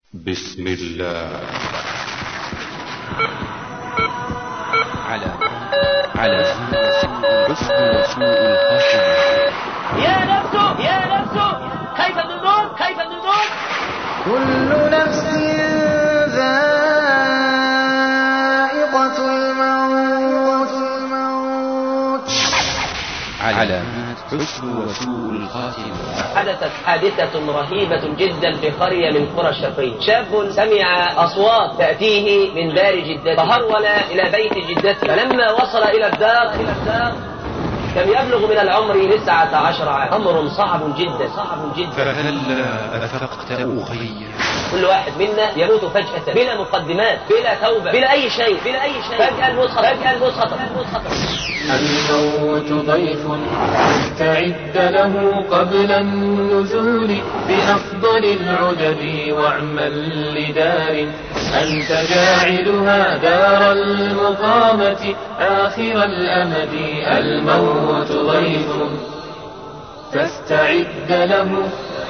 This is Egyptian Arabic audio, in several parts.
بسم الله على على حسن وسوء الخاتمة يا نفس يا نفس كيف من النور كيف من النور كل نفس ذائقة الموت الموت على حسن وسوء الخاتمة حدثت حادثة رهيبة جدا في قرية من قرى الشرقية شاب سمع أصوات تأتيه من دار جدته فهرول إلى بيت جدته فلما وصل إلى الدار إلى الدار كم يبلغ من العمر تسعة عشر عام أمر صعب جدا صعب جدا فهلا أفقت أخي كل واحد منا يموت فجأة بلا مقدمات بلا توبة بلا أي شيء بلا أي شيء فجأة الموت خطر فجأة الموت خطر الموت خطر الموت ضيف استعد له قبل النزول بأفضل العدد واعمل لدار أنت جاعلها دار المقامة آخر الأمد الموت ضيف فاستعد له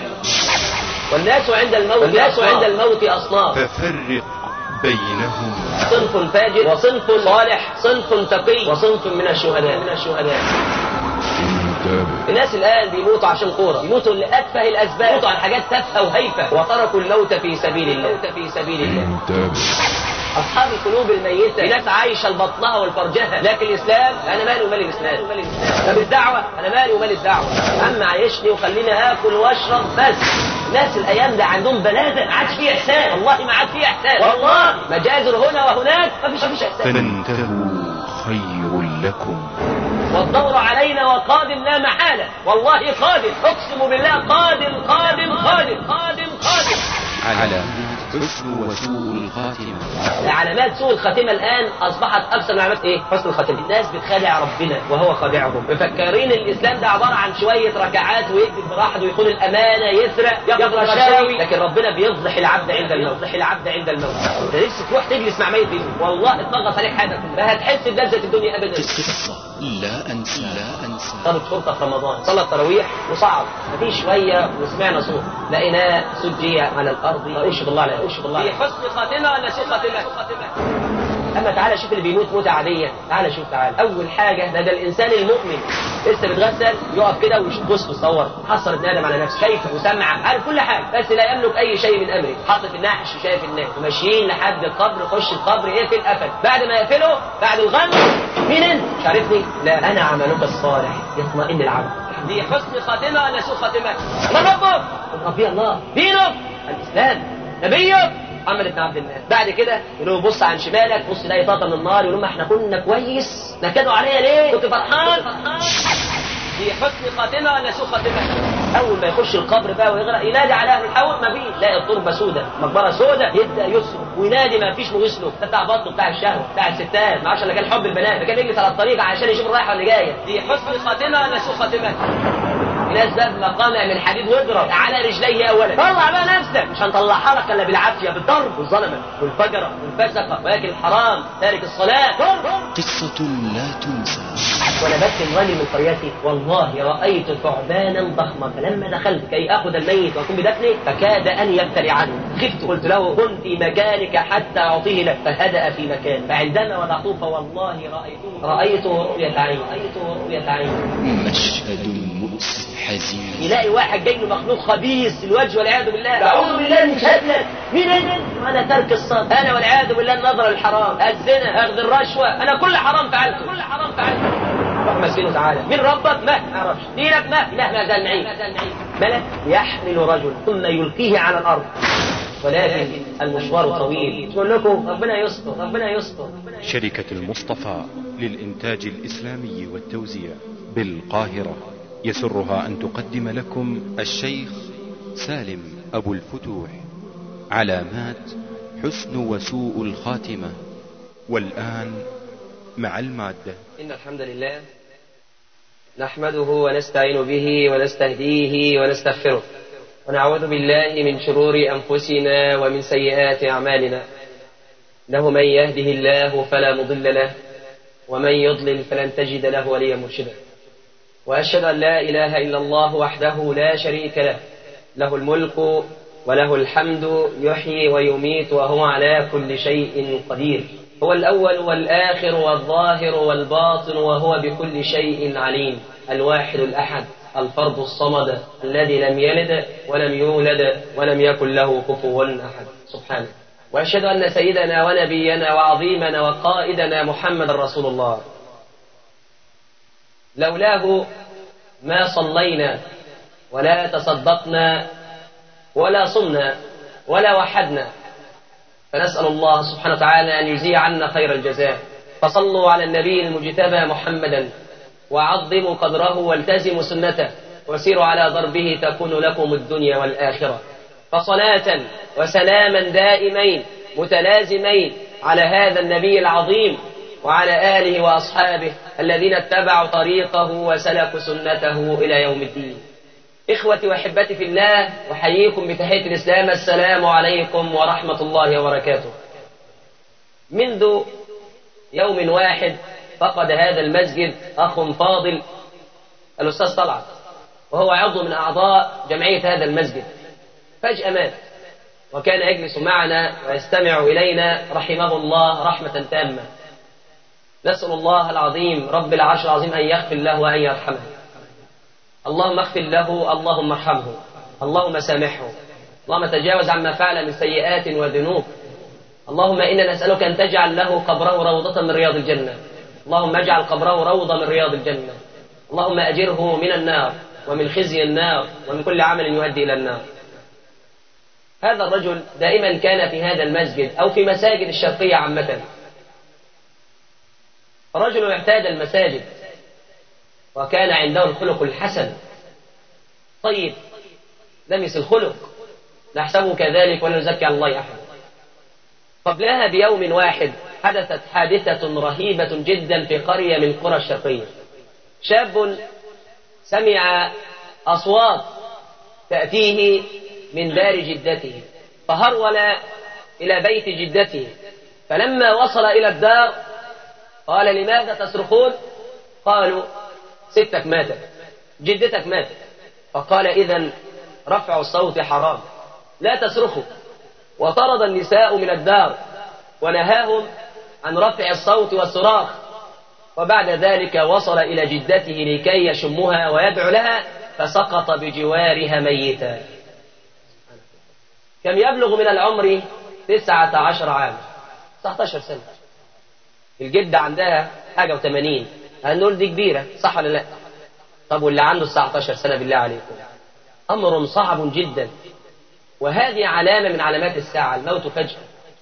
والناس عند الموت والناس عند الموت أصناف ففرق بينهم صنف فاجر وصنف صالح صنف تقي وصنف من الشهداء من الشهداء انتبه الناس الآن بيموتوا عشان كورة بيموتوا لأتفه الأسباب بيموتوا عن حاجات تافهة وهيفة وتركوا الموت في سبيل الله الموت في سبيل الله انتبه أصحاب القلوب الميتة في ناس عايشة لبطنها والفرجها لكن الإسلام أنا مالي ومال الإسلام طب الدعوة أنا مالي ومال الدعوة أما عايشني وخليني آكل وأشرب بس الناس الأيام ده عندهم بلادة ما عادش فيه إحسان والله ما عاد فيه إحسان والله مجازر هنا وهناك ما فيش ما فيش إحسان فانتهوا خير لكم والدور علينا وقادم لا محالة والله قادم أقسم بالله قادم قادم قادم قادم قادم على حسن وسوء الخاتمة علامات سوء الخاتمة الآن أصبحت أكثر من علامات إيه؟ حسن الخاتمة الناس بتخادع ربنا وهو خادعهم مفكرين الإسلام ده عبارة عن شوية ركعات ويكذب براحته ويخون الأمانة يسرق ياخد رشاوي لكن ربنا بيفضح العبد عند الموت يفضح العبد عند الموت أنت نفسك تروح تجلس مع ميت بيته والله اتنغص عليك حاجة ما هتحس بلذة الدنيا أبدا قصة لا أنسى لا أنسى طلب شرطة في رمضان صلى التراويح وصعد مفيش شوية وسمعنا صوت لقيناه سجي على الأرض أشهد الله عليه أشهد الله في حسن خاتمة ولا سوء خاتمة؟ أما تعالى شوف اللي بيموت موتة عادية تعالى شوف تعالى أول حاجة ده ده الإنسان المؤمن لسه بيتغسل يقف كده ويشوف بص يصور حصر ابن آدم على نفسه شايفه وسمع عارف كل حاجة بس لا يملك أي شيء من أمره حاطط في النحش وشايف الناس وماشيين لحد القبر خش القبر اقفل قفل بعد ما يقفله بعد الغم مين أنت؟ مش عارفني؟ لا أنا عملك الصالح يطمئن العبد دي حسن خاتمة ولا سوء خاتمة؟ من ربك؟ ربي الله دينك الإسلام نبيك محمد بن عبد الله بعد كده يقول له بص عن شمالك بص تلاقي طاقه من النار يقول لهم احنا كنا كويس نكدوا عليا ليه كنت فرحان دي حسن خاتمه ولا سوء خاتمه اول ما يخش القبر بقى ويغرق ينادي على اهل الحوض ما فيش لا التربه سودة مقبره سودة يبدا يصرخ وينادي ما فيش مغسله ده بتاع بطنه بتاع الشهوه بتاع الستات ما اعرفش الا كان حب البنات ده كان يجلس على الطريق عشان يشوف الرايحه واللي جايه دي حسن خاتمه ولا سوء خاتمه ناس باب مقامع من حديد واضرب على رجليه اولا طلع بقى نفسك مش هنطلعها لك الا بالعافيه بالضرب والظلمه والفجره والفسقه واكل الحرام تارك الصلاه ضرب قصة لا تنسى ونبت الغني من قريتي والله رأيت ثعبانا ضخما فلما دخلت كي أخذ الميت وأكون بدفنه فكاد أن يبتلع عنه خفت قلت له كن في مكانك حتى أعطيه لك فهدأ في مكان فعندما وضعته فوالله رأيته رأيته رؤية عين رأيته رؤية عين مشهد مؤسف حزين يلاقي واحد جاي له مخلوق خبيث الوجه والعياذ بالله اعوذ بالله من شهادة مين انت؟ انا ترك الصلاة انا والعياذ بالله النظر للحرام الزنا اخذ الرشوة انا كل حرام فعلته كل حرام فعلته روح مسكينه تعالى مين ربك ما اعرفش دينك ما اله ما زال نعيم ملك يحمل رجل ثم يلقيه على الارض ولكن المشوار طويل بقول لكم ربنا يستر ربنا يستر شركة المصطفى للإنتاج الإسلامي والتوزيع بالقاهرة يسرها أن تقدم لكم الشيخ سالم أبو الفتوح علامات حسن وسوء الخاتمة والآن مع المادة إن الحمد لله نحمده ونستعين به ونستهديه ونستغفره ونعوذ بالله من شرور أنفسنا ومن سيئات أعمالنا له من يهده الله فلا مضل له ومن يضلل فلن تجد له وليا مرشدا وأشهد أن لا إله إلا الله وحده لا شريك له له الملك وله الحمد يحيي ويميت وهو على كل شيء قدير هو الأول والآخر والظاهر والباطن وهو بكل شيء عليم الواحد الأحد الفرد الصمد الذي لم يلد ولم يولد ولم يكن له كفوا أحد سبحانه وأشهد أن سيدنا ونبينا وعظيمنا وقائدنا محمد رسول الله لولاه ما صلينا ولا تصدقنا ولا صمنا ولا وحدنا فنسأل الله سبحانه وتعالى أن يجزي عنا خير الجزاء فصلوا على النبي المجتبى محمدا وعظموا قدره والتزموا سنته وسيروا على ضربه تكون لكم الدنيا والآخرة فصلاة وسلاما دائمين متلازمين على هذا النبي العظيم وعلى آله وأصحابه الذين اتبعوا طريقه وسلكوا سنته إلى يوم الدين إخوتي وأحبتي في الله أحييكم بتحية الإسلام السلام عليكم ورحمة الله وبركاته منذ يوم واحد فقد هذا المسجد أخ فاضل الأستاذ طلعت وهو عضو من أعضاء جمعية هذا المسجد فجأة مات وكان يجلس معنا ويستمع إلينا رحمه الله رحمة تامة نسأل الله العظيم رب العرش العظيم أن يغفر له وأن يرحمه اللهم اغفر له اللهم ارحمه اللهم سامحه اللهم تجاوز عما فعل من سيئات وذنوب اللهم إنا نسألك أن تجعل له قبره روضة من رياض الجنة اللهم اجعل قبره روضة من رياض الجنة اللهم أجره من النار ومن خزي النار ومن كل عمل يؤدي إلى النار هذا الرجل دائما كان في هذا المسجد أو في مساجد الشرقية عامة رجل اعتاد المساجد وكان عنده الخلق الحسن طيب لمس الخلق نحسبه كذلك ولا نزكي على الله أحد قبلها بيوم واحد حدثت حادثة رهيبة جدا في قرية من قرى الشرقية شاب سمع أصوات تأتيه من دار جدته فهرول إلى بيت جدته فلما وصل إلى الدار قال لماذا تصرخون قالوا ستك ماتت جدتك ماتت فقال إذا رفع الصوت حرام لا تصرخوا وطرد النساء من الدار ونهاهم عن رفع الصوت والصراخ وبعد ذلك وصل إلى جدته لكي يشمها ويدعو لها فسقط بجوارها ميتا كم يبلغ من العمر تسعة عشر عام 19 سنة الجدة عندها حاجة وثمانين هنقول دي كبيرة صح ولا لا طب واللي عنده 19 سنة بالله عليكم أمر صعب جدا وهذه علامة من علامات الساعة الموت فجأة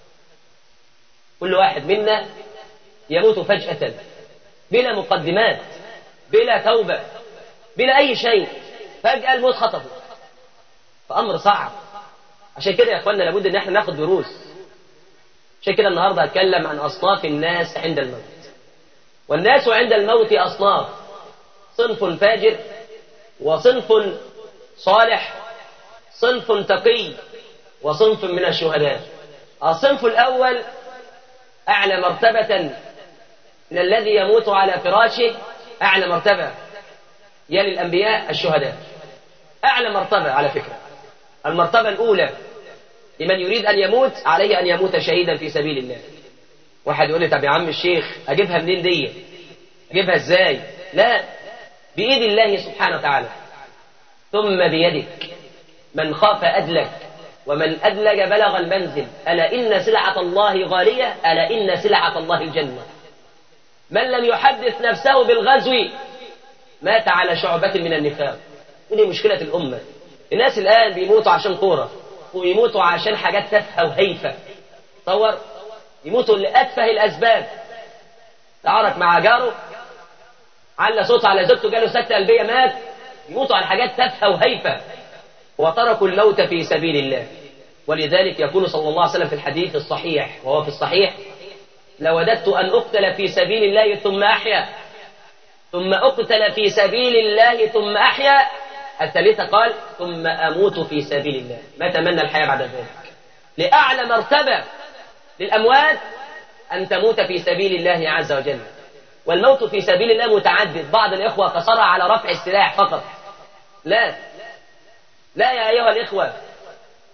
كل واحد منا يموت فجأة بلا مقدمات بلا توبة بلا أي شيء فجأة الموت خطفه فأمر صعب عشان كده يا اخوانا لابد ان احنا ناخد دروس عشان كده النهارده هتكلم عن اصناف الناس عند الموت والناس عند الموت اصناف صنف فاجر وصنف صالح صنف تقي وصنف من الشهداء الصنف الاول اعلى مرتبه من الذي يموت على فراشه اعلى مرتبه يلي الانبياء الشهداء اعلى مرتبه على فكره المرتبه الاولى لمن يريد أن يموت عليه أن يموت شهيدا في سبيل الله واحد يقول لي طب يا عم الشيخ أجيبها منين دي أجيبها إزاي لا بإيد الله سبحانه وتعالى ثم بيدك من خاف أدلك ومن أدلج بلغ المنزل ألا إن سلعة الله غالية ألا إن سلعة الله الجنة من لم يحدث نفسه بالغزو مات على شعبة من النفاق ودي مشكلة الأمة الناس الآن بيموتوا عشان كورة ويموتوا عشان حاجات تافهه وهيفه تصور يموتوا لاتفه الاسباب تعارك مع جاره على صوت على زوجته جاله سكته قلبيه مات يموتوا على حاجات تافهه وهيفه وتركوا الموت في سبيل الله ولذلك يقول صلى الله عليه وسلم في الحديث الصحيح وهو في الصحيح لوددت ان اقتل في سبيل الله ثم احيا ثم اقتل في سبيل الله ثم احيا الثالثة قال ثم أموت في سبيل الله ما تمنى الحياة بعد ذلك لأعلى مرتبة للأموات أن تموت في سبيل الله عز وجل والموت في سبيل الله متعدد بعض الإخوة قصر على رفع السلاح فقط لا لا يا أيها الإخوة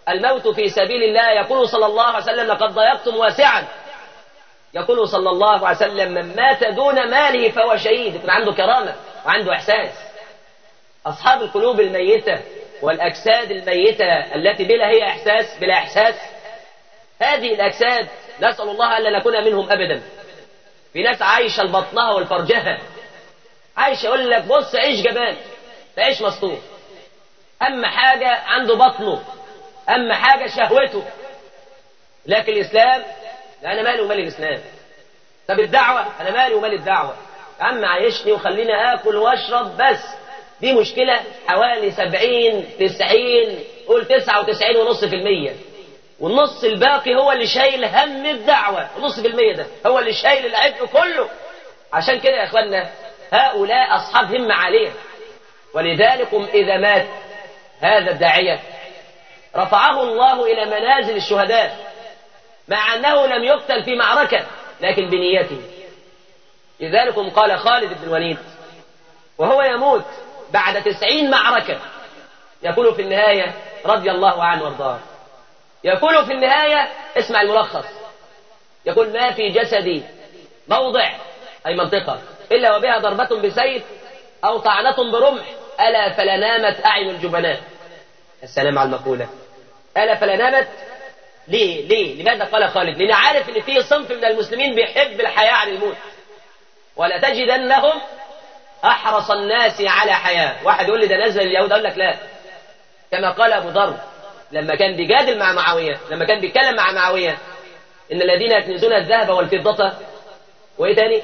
الموت في سبيل الله يقول صلى الله عليه وسلم لقد ضيقتم واسعا يقول صلى الله عليه وسلم من مات دون ماله فهو شهيد يكون عنده كرامة وعنده إحساس أصحاب القلوب الميتة والأجساد الميتة التي بلا هي إحساس بلا إحساس هذه الأجساد نسأل الله ألا نكون منهم أبدا في ناس عايشة لبطنها والفرجها عايشة يقول لك بص عيش جبان تعيش مسطور أما حاجة عنده بطنه أما حاجة شهوته لكن الإسلام لا أنا مالي ومال الإسلام طب الدعوة أنا مالي ومال الدعوة يا عم عايشني وخليني آكل وأشرب بس دي مشكلة حوالي سبعين تسعين قول تسعة وتسعين ونص في المية والنص الباقي هو اللي شايل هم الدعوة النص في المية ده هو اللي شايل العبء كله عشان كده يا إخوانا هؤلاء أصحاب همة عالية ولذلك إذا مات هذا الداعية رفعه الله إلى منازل الشهداء مع أنه لم يقتل في معركة لكن بنيته لذلك قال خالد بن الوليد وهو يموت بعد تسعين معركة يقول في النهاية رضي الله عنه وارضاه يقول في النهاية اسمع الملخص يقول ما في جسدي موضع أي منطقة إلا وبها ضربة بسيف أو طعنة برمح ألا فلنامت أعين الجبناء السلام على المقولة ألا فلنامت ليه ليه لماذا قال خالد لأن عارف أن في صنف من المسلمين بيحب الحياة عن الموت ولا تجدنهم أحرص الناس على حياة واحد يقول لي ده نزل اليهود أقول لك لا كما قال أبو ذر لما كان بيجادل مع معاوية لما كان بيتكلم مع معاوية إن الذين يكنزون الذهب والفضة وإيه تاني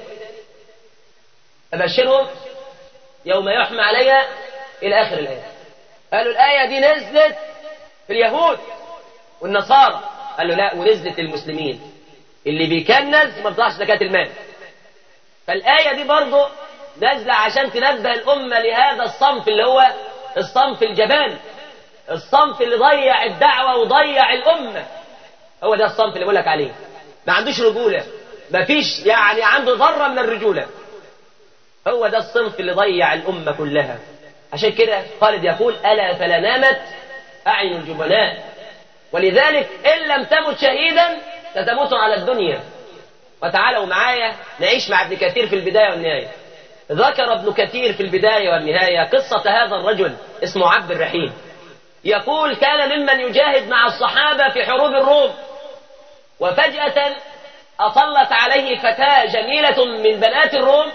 أبشرهم يوم يحمى عليها إلى آخر الآية قالوا الآية دي نزلت في اليهود والنصارى قال له لا ونزلت المسلمين اللي بيكنز ما بيطلعش زكاة المال فالآية دي برضه نازلة عشان تنبه الأمة لهذا الصنف اللي هو الصنف الجبان الصنف اللي ضيع الدعوة وضيع الأمة هو ده الصنف اللي بقول لك عليه ما عندوش رجولة ما فيش يعني عنده ذرة من الرجولة هو ده الصنف اللي ضيع الأمة كلها عشان كده خالد يقول ألا فلا نامت أعين الجبناء ولذلك إن لم تمت شهيدا ستموت على الدنيا وتعالوا معايا نعيش مع ابن كثير في البداية والنهاية ذكر ابن كثير في البداية والنهاية قصة هذا الرجل اسمه عبد الرحيم يقول كان ممن يجاهد مع الصحابة في حروب الروم وفجأة أطلت عليه فتاة جميلة من بنات الروم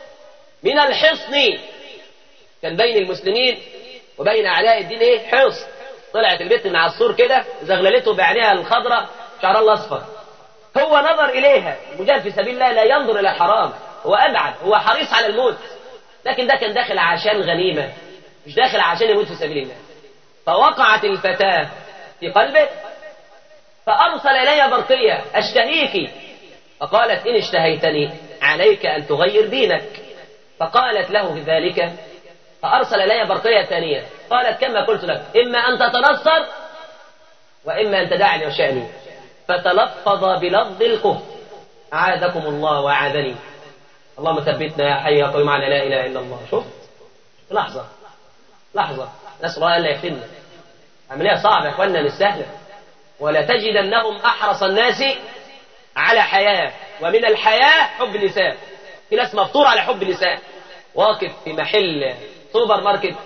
من الحصن كان بين المسلمين وبين أعداء الدين إيه حصن طلعت البنت من على السور كده زغللته بعينيها الخضراء شعرها الأصفر هو نظر إليها المجاهد في سبيل الله لا ينظر إلى الحرام هو أبعد هو حريص على الموت لكن ده كان داخل عشان غنيمة مش داخل عشان يموت في سبيل الله فوقعت الفتاة في قلبه فأرسل إلي برقية أشتهيك فقالت إن اشتهيتني عليك أن تغير دينك فقالت له بذلك فأرسل إلي برقية ثانية قالت كما قلت لك إما أن تتنصر وإما أن تدعني وشأني فتلفظ بلفظ الكفر أعاذكم الله وأعاذني اللهم ثبتنا يا حي يا قيوم على لا إله إلا الله شوف لحظة لحظة نسأل الله ألا يفتنا عملية صعبة يا إخواننا مش سهلة ولا تجدنهم أحرص الناس على حياة ومن الحياة حب النساء في ناس مفطور على حب النساء واقف في محل سوبر ماركت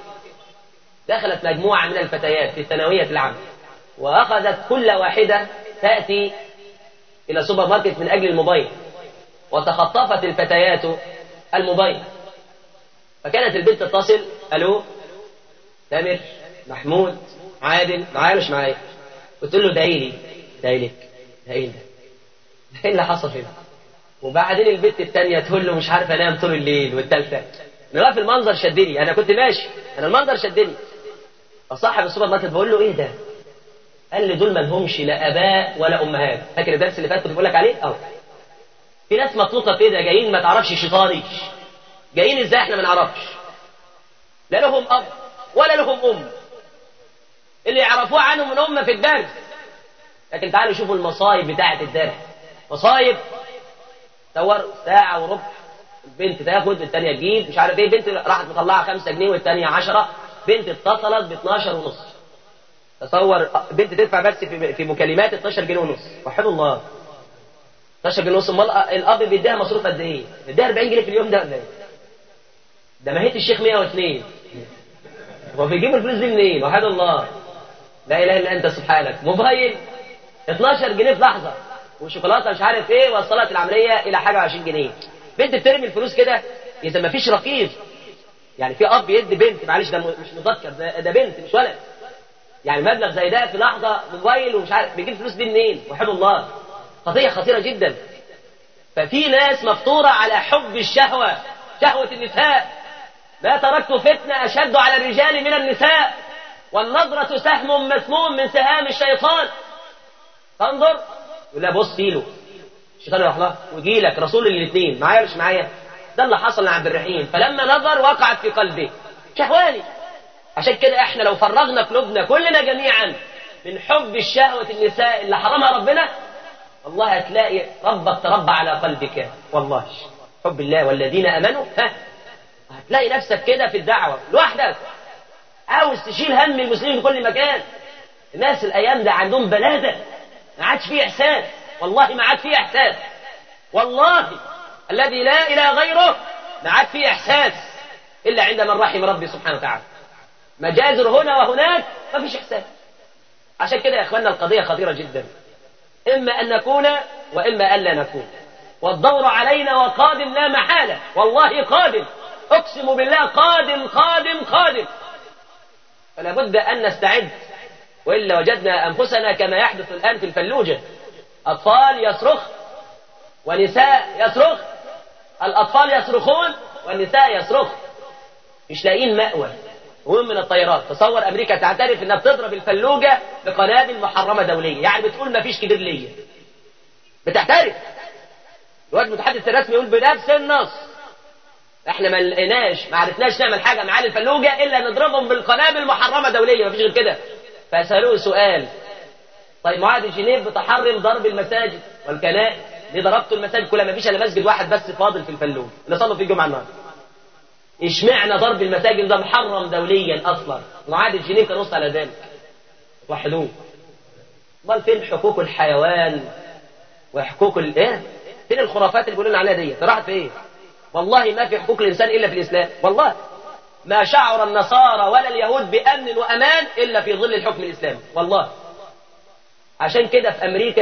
دخلت مجموعة من الفتيات في الثانوية العامة وأخذت كل واحدة تأتي إلى سوبر ماركت من أجل الموبايل وتخطفت الفتيات الموبايل فكانت البنت تتصل ألو تامر محمود عادل معايا مش معايا قلت له دعي لي دعي لك دعي لي ايه اللي حصل هنا وبعدين البنت التانية تقول له مش عارف انام طول الليل والتالتة انا في المنظر شدني انا كنت ماشي انا المنظر شدني فصاحب السوبر ماركت بقول له ايه ده قال لي دول ما لهمش لا اباء ولا امهات فاكر الدرس اللي فات كنت بقول لك عليه اه في ناس مطلوقه كده جايين ما تعرفش شيطاني جايين ازاي احنا ما نعرفش لا لهم اب ولا لهم ام اللي يعرفوه عنهم من هم في الدرس لكن تعالوا شوفوا المصايب بتاعه الدرس مصايب تصور ساعة وربع البنت تاخد الثانية تجيب مش عارف ايه بنت راحت مطلعة خمسة جنيه والثانية عشرة بنت اتصلت ب 12 ونص تصور بنت تدفع بس في في مكالمات 12 جنيه ونص وحد الله 12 جنيه ونص امال الاب بيديها مصروف قد ايه؟ بيديها 40 جنيه في اليوم ده ولا ايه؟ ده ماهيه الشيخ 102 هو بيجيب الفلوس دي منين؟ وحد الله لا اله الا انت سبحانك موبايل 12 جنيه في لحظه وشوكولاته مش عارف ايه وصلت العمليه الى حاجه 20 جنيه بنت بترمي الفلوس كده اذا ما فيش رقيب يعني في اب يدي بنت معلش ده مش مذكر ده, ده بنت مش ولد يعني مبلغ زي ده في لحظه موبايل ومش عارف بيجيب الفلوس دي منين وحد الله قضيه خطيره جدا ففي ناس مفطوره على حب الشهوه شهوه النساء ما تركت فتنه اشد على الرجال من النساء والنظره سهم مسموم من سهام الشيطان تنظر يقول لها بص له الشيطان يروح لها ويجي لك رسول الاثنين معايا ولا مش معايا ده اللي حصل لعبد الرحيم فلما نظر وقعت في قلبه شهواني عشان كده احنا لو فرغنا قلوبنا كلنا جميعا من حب الشهوة النساء اللي حرمها ربنا والله هتلاقي ربك تربى على قلبك والله حب الله والذين امنوا ها هتلاقي نفسك كده في الدعوة لوحدك عاوز تشيل هم المسلمين في كل مكان الناس الايام ده عندهم بلادة ما عادش فيه احساس والله ما عاد فيه احساس والله الذي لا اله غيره ما عاد فيه احساس الا عند من رحم ربي سبحانه وتعالى مجازر هنا وهناك ما فيش احساس عشان كده يا اخواننا القضيه خطيره جدا اما ان نكون واما الا نكون والدور علينا وقادم لا محاله والله قادم اقسم بالله قادم قادم قادم فلا بد ان نستعد والا وجدنا انفسنا كما يحدث الان في الفلوجه اطفال يصرخ ونساء يصرخ الاطفال يصرخون والنساء يصرخ مش لاقيين مأوى وهم من الطيارات تصور امريكا تعترف انها بتضرب الفلوجه بقنابل محرمه دوليه يعني بتقول ما فيش كبير ليا بتعترف الواد المتحدث الرسمي يقول بنفس النص احنا ما لقيناش ما عرفناش نعمل حاجه معاه الفلوجه الا نضربهم بالقنابل محرمه دوليه ما فيش غير كده فسالوه سؤال طيب معاهده جنيف بتحرم ضرب المساجد والكنائس ليه ضربتوا المساجد كلها ما فيش الا مسجد واحد بس فاضل في الفلوج اللي صلوا فيه الجمعه النهارده اشمعنى ضرب المساجد ده محرم دوليا اصلا معاهده جنيف كان نص على ذلك وحدوه امال فين حقوق الحيوان وحقوق الايه فين الخرافات اللي بيقولوا لنا عليها دي راحت في ايه والله ما في حقوق الانسان الا في الاسلام والله ما شعر النصارى ولا اليهود بامن وامان الا في ظل الحكم الاسلامي والله عشان كده في امريكا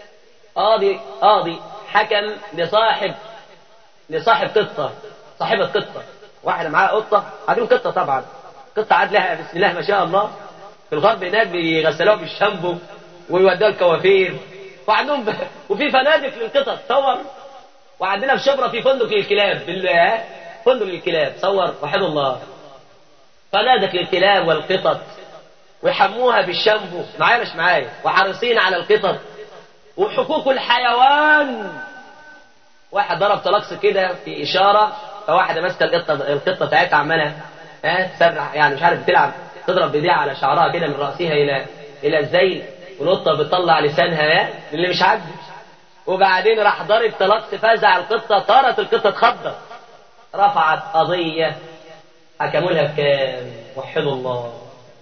قاضي قاضي حكم لصاحب لصاحب قطه صاحبه قطه واحده معاها قطه عارفين قطه طبعا قطه عاد لها بسم الله ما شاء الله في الغرب هناك بيغسلوها بالشامبو ويودوها الكوافير وعندهم ب... وفي فنادق للقطط تصور وعندنا في شبرا في فندق للكلاب بالله فندق للكلاب تصور وحد الله فنادق للكلاب والقطط ويحموها بالشامبو معايا مش معايا وحريصين على القطط وحقوق الحيوان واحد ضرب طلاقس كده في اشاره فواحده ماسكه القطه القطه بتاعتها عماله ها تسرح يعني مش عارف بتلعب تضرب بايديها على شعرها كده من راسها الى الى الذيل والقطه بتطلع لسانها ها اللي مش عاجبه وبعدين راح ضارب طلاقس فزع القطه طارت القطه اتخضت رفعت قضيه حكموا لها بكام وحدوا الله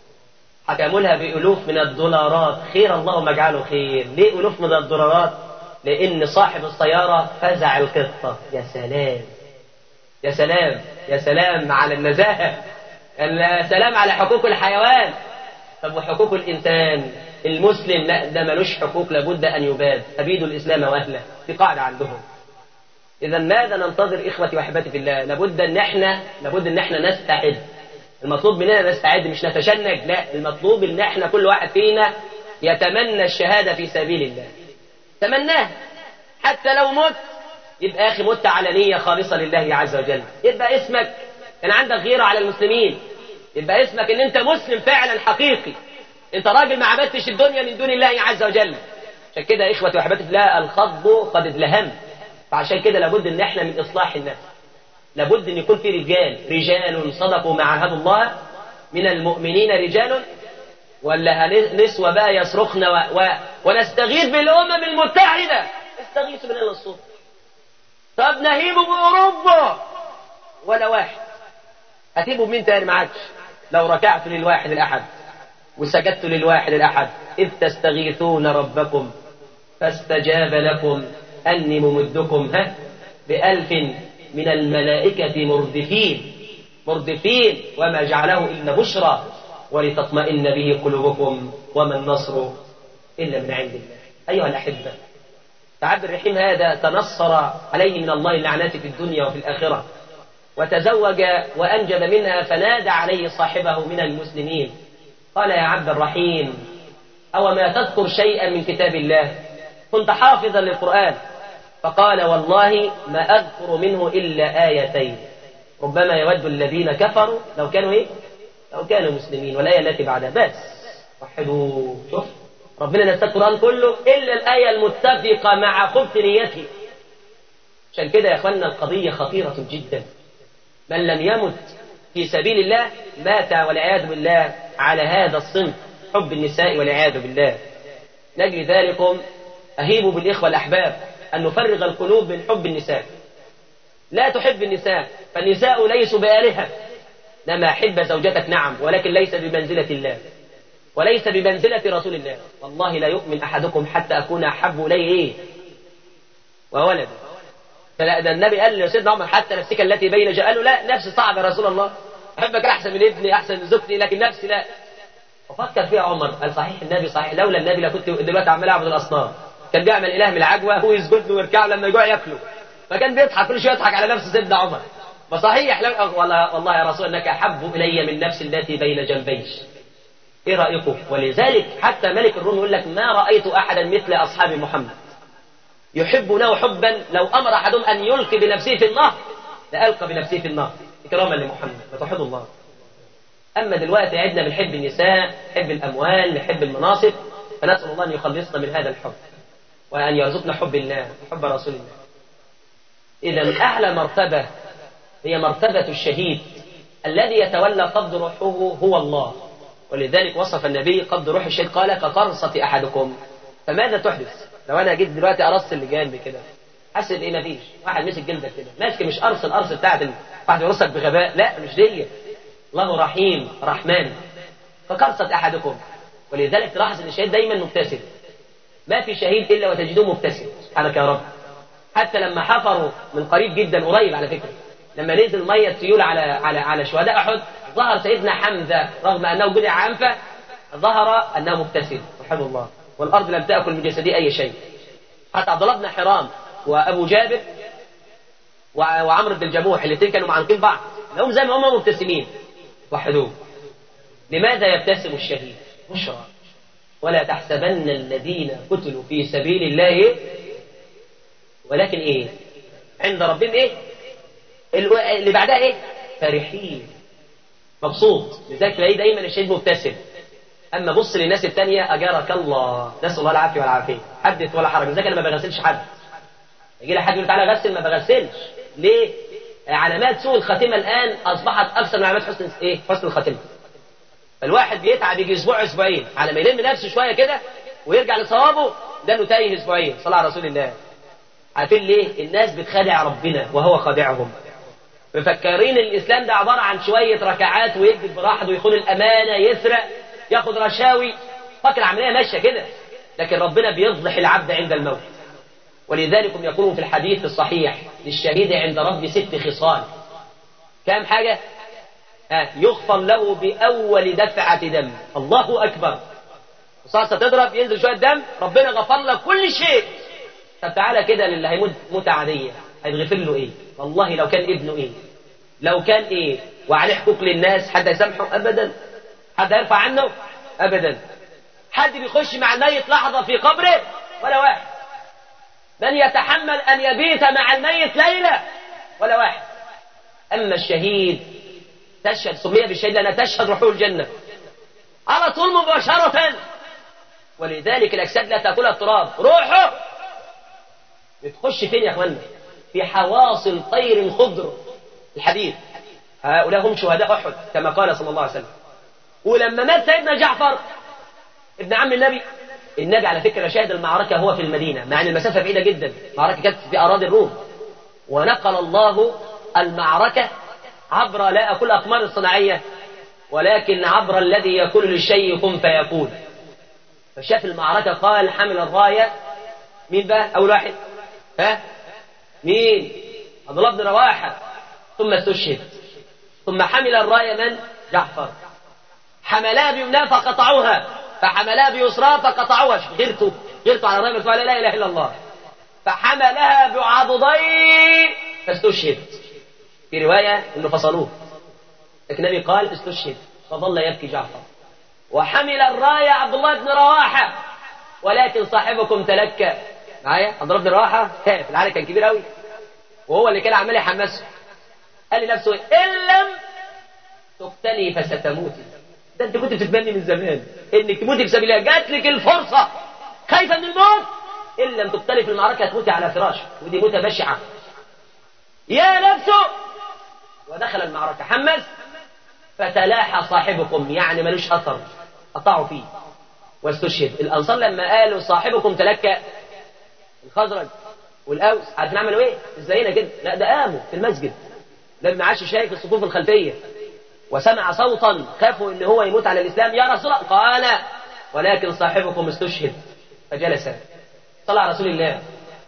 حكموا لها بألوف من الدولارات خير اللهم اجعله خير ليه ألوف من الدولارات لأن صاحب السيارة فزع القطة يا سلام يا سلام يا سلام على النزاهة يا سلام على حقوق الحيوان طب وحقوق الإنسان المسلم لا ده ملوش حقوق لابد أن يباد أبيدوا الإسلام وأهله في قاعدة عندهم إذا ماذا ننتظر إخوتي وأحبتي في الله لابد أن احنا لابد أن احنا نستعد المطلوب مننا نستعد مش نتشنج لا المطلوب ان احنا كل واحد فينا يتمنى الشهادة في سبيل الله تمناه حتى لو مت يبقى اخي مت على نية خالصة لله عز وجل يبقى اسمك كان عندك غيرة على المسلمين يبقى اسمك ان انت مسلم فعلا حقيقي انت راجل ما عبدتش الدنيا من دون الله عز وجل عشان كده اخوتي واحبتي في الله الخض قد ادلهم فعشان كده لابد ان احنا من اصلاح الناس لابد ان يكون في رجال رجال صدقوا ما عاهدوا الله من المؤمنين رجال ولا نسوة بقى يصرخن و... و... ونستغيث بالأمم المتحدة استغيثوا بالله الصوت طب نهيبوا بأوروبا ولا واحد هتيبوا بمين تاني معاكش لو ركعت للواحد الأحد وسجدت للواحد الأحد إذ تستغيثون ربكم فاستجاب لكم أني ممدكم ها بألف من الملائكة مردفين مردفين وما جعله إلا بشرى ولتطمئن به قلوبكم وما النصر إلا من عند الله أيها الأحبة فعبد الرحيم هذا تنصر عليه من الله اللعنات في الدنيا وفي الآخرة وتزوج وأنجب منها فنادى عليه صاحبه من المسلمين قال يا عبد الرحيم أو ما تذكر شيئا من كتاب الله كنت حافظا للقرآن فقال والله ما أذكر منه إلا آيتين ربما يود الذين كفروا لو كانوا إيه؟ لو كانوا مسلمين والآية التي بعدها بس وحدوا شوف ربنا نسى القرآن كله إلا الآية المتفقة مع خبث نيته عشان كده يا أخوانا القضية خطيرة جدا من لم يمت في سبيل الله مات والعياذ بالله على هذا الصنف حب النساء والعياذ بالله نجري ذلكم أهيب بالإخوة الأحباب أن نفرغ القلوب من حب النساء لا تحب النساء فالنساء ليسوا بآلهة لما أحب زوجتك نعم ولكن ليس بمنزلة الله وليس بمنزلة رسول الله والله لا يؤمن أحدكم حتى أكون أحب إليه إيه وولده فلا ده النبي قال لسيدنا عمر حتى نفسك التي بين جاء قال له لا نفسي صعب يا رسول الله أحبك أحسن من ابني أحسن من زوجتي لكن نفسي لا وفكر فيها عمر قال صحيح النبي صحيح لولا النبي لكنت دلوقتي عمال أعبد الأصنام كان بيعمل إله من العجوة هو يسجد له ويركع لما يجوع ياكله فكان بيضحك كل شويه يضحك على نفسه سيدنا عمر فصحيح لو والله, والله يا رسول انك احب الي من نفس التي بين جنبيش ايه رايكم ولذلك حتى ملك الروم يقول لك ما رايت احدا مثل اصحاب محمد يحبونه حبا لو امر احدهم ان يلقي بنفسه في النار لالقى بنفسه في النار اكراما لمحمد فتوحدوا الله اما دلوقتي عدنا بنحب النساء نحب الاموال نحب المناصب فنسال الله ان يخلصنا من هذا الحب وان يرزقنا حب الله وحب رسول الله إذا أعلى مرتبة هي مرتبة الشهيد الذي يتولى قبض روحه هو الله ولذلك وصف النبي قبض روح الشهيد قال كقرصة أحدكم فماذا تحدث؟ لو أنا جيت دلوقتي أرص اللي جنبي كده حاسس إيه مفيش واحد مسك جلدك كده ماسك مش قرص القرص بتاعت ال- واحد يرصك بغباء لا مش دي الله رحيم رحمن كقرصة أحدكم ولذلك تلاحظ أن الشهيد دايما مبتسم ما في شهيد إلا وتجده مبتسم سبحانك يا رب حتى لما حفروا من قريب جدا قريب على فكره لما نزل ميه سيول على على على شهداء احد ظهر سيدنا حمزه رغم انه جدع عنفه ظهر انه مبتسم سبحان الله والارض لم تاكل من جسده اي شيء حتى عبد الله بن حرام وابو جابر وع- وعمرو بن الجموح الاثنين كانوا معانقين بعض لهم زي ما هم مبتسمين وحدوه لماذا يبتسم الشهيد بشرى ولا تحسبن الذين قتلوا في سبيل الله ولكن ايه عند ربهم ايه الو- اللي بعدها ايه فرحين مبسوط لذلك تلاقيه دايما الشهيد مبتسم اما بص للناس التانية اجارك الله نسال الله العافيه والعافيه حدث ولا حرج لذلك انا ما بغسلش حد يجي لي حد يقول تعالى غسل ما بغسلش ليه علامات سوء الخاتمه الان اصبحت اكثر من علامات حسن ايه حسن الخاتمه الواحد بيتعب يجي اسبوع اسبوعين على ما يلم نفسه شويه كده ويرجع لصوابه ده انه تايه اسبوعين صلى على رسول الله عارفين ليه؟ الناس بتخادع ربنا وهو خادعهم. مفكرين الاسلام ده عباره عن شويه ركعات ويكذب براحته ويخون الامانه يسرق ياخد رشاوي فاكر العمليه ماشيه كده لكن ربنا بيفضح العبد عند الموت ولذلك يقولون في الحديث الصحيح للشهيد عند رب ست خصال كام حاجه ها يغفر له باول دفعه دم الله اكبر رصاصه تضرب ينزل شويه دم ربنا غفر لك كل شيء طب تعالى كده للي هيموت موتة عادية هيتغفر له ايه؟ والله لو كان ابنه ايه؟ لو كان ايه؟ وعليه حقوق للناس حد يسامحه؟ ابدا حد يرفع عنه؟ ابدا حد بيخش مع الميت لحظة في قبره؟ ولا واحد من يتحمل ان يبيت مع الميت ليلة؟ ولا واحد اما الشهيد تشهد سمي بالشهيد لانها تشهد روحه الجنة على طول مباشرة ولذلك الاجساد لا تاكلها التراب روحه بتخش فين يا اخوانا في حواصل طير خضر الحديث هؤلاء هم شهداء احد كما قال صلى الله عليه وسلم ولما مات سيدنا جعفر ابن عم النبي النبي على فكره شاهد المعركه هو في المدينه مع ان المسافه بعيده جدا المعركه كانت في اراضي الروم ونقل الله المعركه عبر لا اقول اقمار الصناعيه ولكن عبر الذي يكون للشيء كن فيكون فشاف المعركة قال حمل الراية مين بقى أول واحد ها مين عبد الله بن رواحة ثم استشهد ثم حمل الراية من جعفر حملها بيمناها فقطعوها فحملها بيسراها فقطعوها غيرته غيرته على الراية فقال لا إله إلا الله فحملها بعضديه فاستشهد في رواية انه فصلوه لكن النبي قال استشهد فظل يبكي جعفر وحمل الراية عبد الله بن رواحة ولكن صاحبكم تلكى معايا عبد الله بن رواحة خاف العالي كان كبير قوي وهو اللي كان عمال يحمسه قال لنفسه ان لم تقتلي فستموتي ده انت كنت بتتمني من زمان انك تموتي في سبيل الله جات لك الفرصه خايفه من الموت ان لم تقتلي في المعركه تموتي على فراشك ودي موته بشعه يا نفسه ودخل المعركه حمس فتلاحى صاحبكم يعني ملوش اثر قطعوا فيه واستشهد الانصار لما قالوا صاحبكم تلكى الخزرج والاوس عارفين عملوا ايه؟ ازينا كده لا ده قاموا في المسجد لما عاش شايف الصفوف الخلفيه وسمع صوتا خافوا ان هو يموت على الاسلام يا رسول الله قال ولكن صاحبكم استشهد فجلس صلى على رسول الله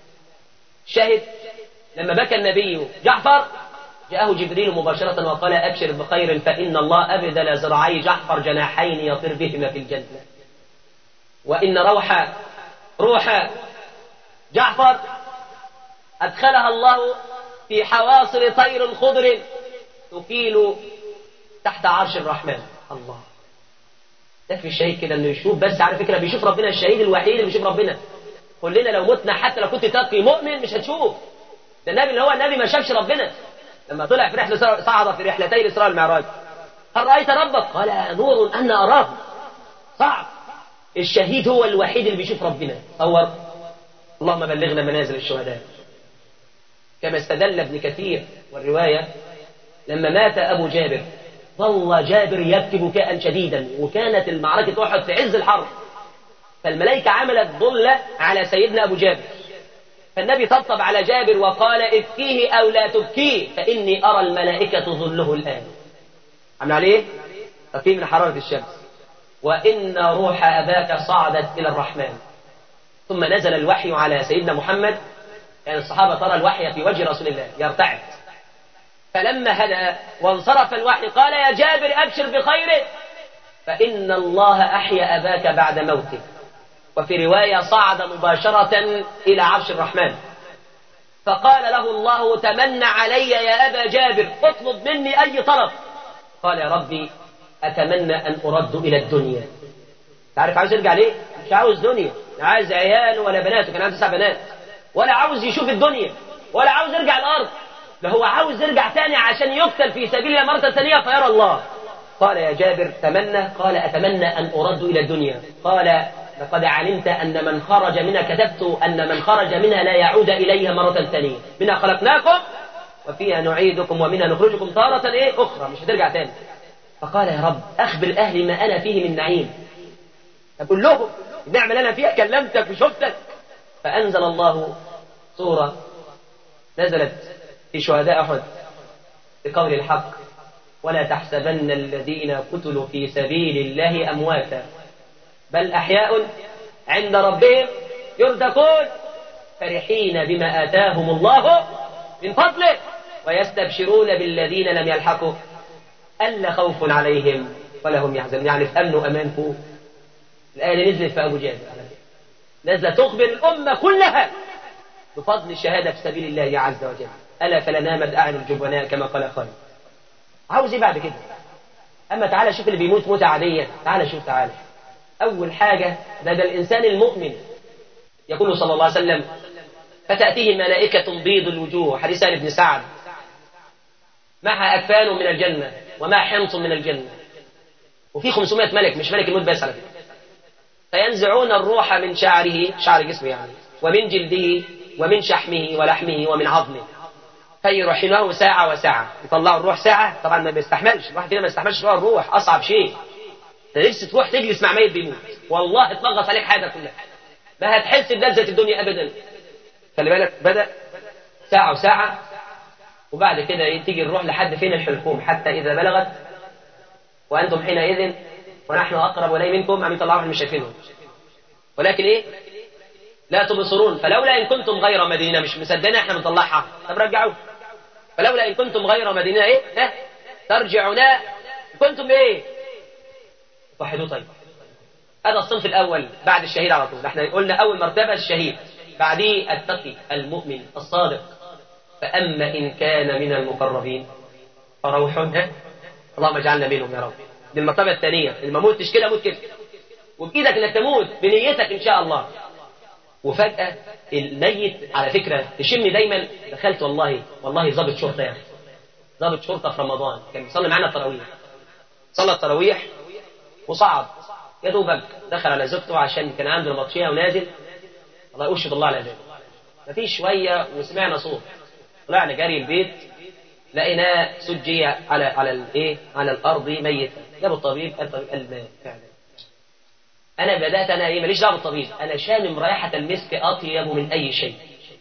شهد لما بكى النبي جعفر جاءه جبريل مباشرة وقال أبشر بخير فإن الله أبدل زرعي جعفر جناحين يطير بهما في الجنة وإن روح روح جعفر أدخلها الله في حواصل طير خضر تكيل تحت عرش الرحمن الله يكفي الشهيد كده انه يشوف بس على فكره بيشوف ربنا الشهيد الوحيد اللي بيشوف ربنا كلنا لو متنا حتى لو كنت تقي مؤمن مش هتشوف ده النبي اللي هو النبي ما شافش ربنا لما طلع في رحله صعد في رحلتي الاسراء والمعراج هل رايت ربك؟ قال نور ان اراه صعب الشهيد هو الوحيد اللي بيشوف ربنا تصور اللهم بلغنا منازل الشهداء كما استدل ابن كثير والروايه لما مات ابو جابر ظل جابر يبكي بكاء شديدا وكانت المعركة أحد في عز الحرب فالملائكة عملت ظلة على سيدنا أبو جابر فالنبي طبطب على جابر وقال ابكيه أو لا تبكيه فإني أرى الملائكة ظله الآن عمل عليه تقي من حرارة الشمس وإن روح أباك صعدت إلى الرحمن ثم نزل الوحي على سيدنا محمد كان يعني الصحابة ترى الوحي في وجه رسول الله يرتعد فلما هدى وانصرف الوحي قال يا جابر أبشر بخير فإن الله أحيا أباك بعد موته وفي رواية صعد مباشرة إلى عرش الرحمن فقال له الله تمنى علي يا أبا جابر اطلب مني أي طلب قال يا ربي أتمنى أن أرد إلى الدنيا تعرف عاوز يرجع ليه؟ مش عاوز دنيا لا عاوز عيال ولا بنات وكان عنده تسع بنات ولا عاوز يشوف الدنيا ولا عاوز يرجع الأرض ده هو عاوز يرجع تاني عشان يقتل في سبيل الله مرة ثانية فيرى الله قال يا جابر تمنى قال أتمنى أن أرد إلى الدنيا قال لقد علمت أن من خرج منها كتبت أن من خرج منها لا يعود إليها مرة ثانية منها خلقناكم وفيها نعيدكم ومنها نخرجكم تارة إيه أخرى مش هترجع تاني فقال يا رب أخبر أهلي ما أنا فيه من نعيم أقول لهم النعمة اللي أنا فيها كلمتك وشفتك فأنزل الله سورة نزلت في شهداء أحد بقول الحق ولا تحسبن الذين قتلوا في سبيل الله أمواتا بل أحياء عند ربهم يرزقون فرحين بما آتاهم الله من فضله ويستبشرون بالذين لم يلحقوا ألا خوف عليهم ولا هم يحزنون يعني في أمن وأمان فوق الآية اللي نزلت في أبو جهل نزلت تخبر الأمة كلها بفضل الشهادة في سبيل الله عز وجل ألا فلا نامت أعين الجبناء كما قال خالد عاوز ايه بعد كده أما تعالى شوف اللي بيموت موتة عادية تعالى شوف تعالى أول حاجة ده ده الإنسان المؤمن يقول صلى الله عليه وسلم فتأتيه ملائكة بيض الوجوه حديث ابن سعد معها أكفان من الجنة وما حمص من الجنة وفي 500 ملك مش ملك الموت بس على فكرة فينزعون الروح من شعره شعر جسمه يعني ومن جلده ومن شحمه ولحمه ومن عظمه فيرحلوه ساعة وساعة يطلعوا الروح ساعة طبعا ما بيستحملش الواحد هنا ما يستحملش يطلع الروح أصعب شيء انت نفسك تروح تجلس مع ميت بيموت والله تنغص عليك حياتك كلها ما هتحس بلذة الدنيا أبدا خلي بالك بدأ ساعة وساعة وبعد كده تيجي الروح لحد فين الحلقوم حتى إذا بلغت وأنتم حينئذ ونحن أقرب إليه منكم أم الله مش شايفينهم ولكن إيه لا تبصرون فلولا إن كنتم غير مدينة مش مصدقين إحنا بنطلعها طب رجعوا فلولا إن كنتم غير مدينة إيه ها ترجعونا كنتم إيه وحدوا طيب هذا الصنف الأول بعد الشهيد على طول احنا قلنا أول مرتبة الشهيد بعديه التقي المؤمن الصادق فأما إن كان من المقربين فروح ها اللهم اجعلنا منهم يا رب دي المرتبة الثانية اللي ما موتش كده موت كده وبإيدك إنك تموت بنيتك إن شاء الله وفجأة الميت على فكرة تشم دايما دخلت والله والله ضابط شرطة يا أخي ضابط شرطة في رمضان كان بيصلي معانا التراويح صلى التراويح وصعد يا دوبك دخل على زوجته عشان كان عنده مطشيه ونازل الله يشهد الله على ذلك مفيش شويه وسمعنا صوت طلعنا جري البيت لقيناه سجي على على الايه على الارض ميتا جاب الطبيب قال الطبيب قال مات فعلا انا بدات انا ايه ماليش دعوه بالطبيب انا شامم رائحه المسك اطيب من اي شيء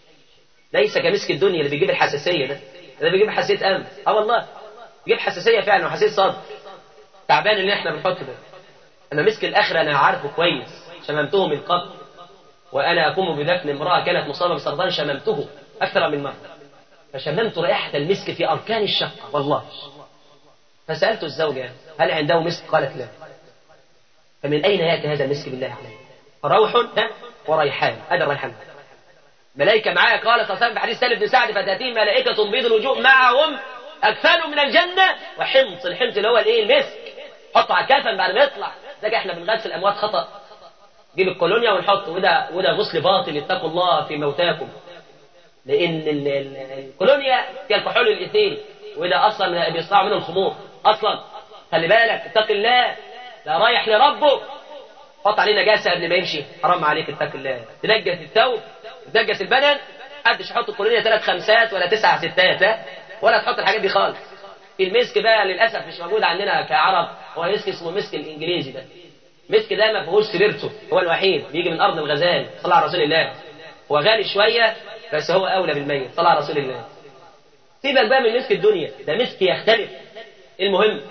ليس كمسك الدنيا اللي بيجيب الحساسيه ده ده بيجيب حساسيه قلب اه والله بيجيب حساسيه فعلا وحساسيه صدر تعبان اللي احنا بنحطه ده انا مسك الاخره انا عارفه كويس شممته من قبل وانا اقوم بدفن امراه كانت مصابه بسرطان شممته اكثر من مره فشممت رائحه المسك في اركان الشقه والله فسالت الزوجه هل عنده مسك قالت لا فمن اين ياتي هذا المسك بالله عليك روح وريحان هذا الريحان ملائكة معايا قال صلى الله عليه وسلم في حديث سالم بن سعد فتاتيهم ملائكة بيض الوجوه معهم أكفان من الجنة وحمص الحمص اللي هو الايه المسك حطه على الكفن بعد ما يطلع ده احنا بنغسل الاموات خطا جيب الكولونيا ونحطه وده وده غسل باطل اتقوا الله في موتاكم لان ال- ال- الكولونيا فيها الكحول الايثيل وده اصلا بيصنعوا منه الخمور اصلا خلي بالك اتق الله ده رايح لربه حط عليه نجاسه قبل ما يمشي حرام عليك اتق الله تنجس الثوب تنجس البدن محدش يحط الكولونيا ثلاث خمسات ولا تسع ستات ها ولا تحط الحاجات دي خالص المسك بقى للاسف مش موجود عندنا كعرب هو مسك اسمه مسك الانجليزي ده مسك ده ما فيهوش سبيرتو هو الوحيد بيجي من ارض الغزال صلى على رسول الله هو غالي شويه بس هو اولى بالميت صلى على رسول الله سيبك بقى من مسك الدنيا ده مسك يختلف المهم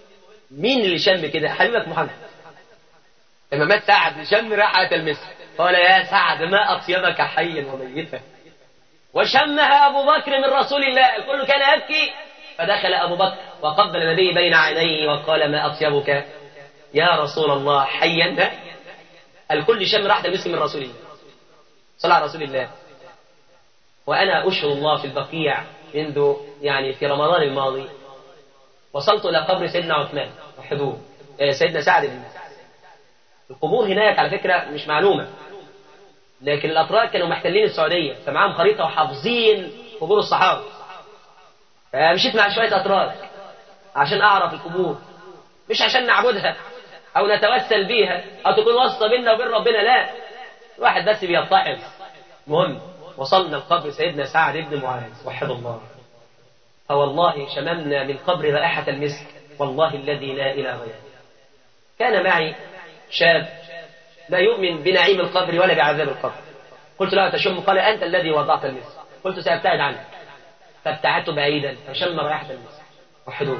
مين اللي شم كده حبيبك محمد لما مات سعد شم رائحه المسك قال يا سعد ما اطيبك حيا وميتا وشمها ابو بكر من رسول الله الكل كان يبكي فدخل أبو بكر وقبل النبي بين عينيه وقال ما أطيبك يا رسول الله حيا الكل شم ريحة المسك من رسول الله صلى على رسول الله وأنا أشهد الله في البقيع منذ يعني في رمضان الماضي وصلت إلى قبر سيدنا عثمان وحدوه سيدنا سعد بن القبور هناك على فكرة مش معلومة لكن الأتراك كانوا محتلين السعودية فمعاهم خريطة وحافظين قبور الصحابة فمشيت مع شوية أتراك عشان أعرف القبور مش عشان نعبدها أو نتوسل بيها أو تكون واسطة بيننا وبين ربنا لا الواحد بس بيتعظ مهم وصلنا لقبر سيدنا سعد بن معاذ وحد الله فوالله شممنا من قبر رائحة المسك والله الذي لا إله غيره كان معي شاب لا يؤمن بنعيم القبر ولا بعذاب القبر قلت له تشم قال أنت الذي وضعت المسك قلت سأبتعد عنك فابتعدت بعيدا فشم رائحة المسك وحدوه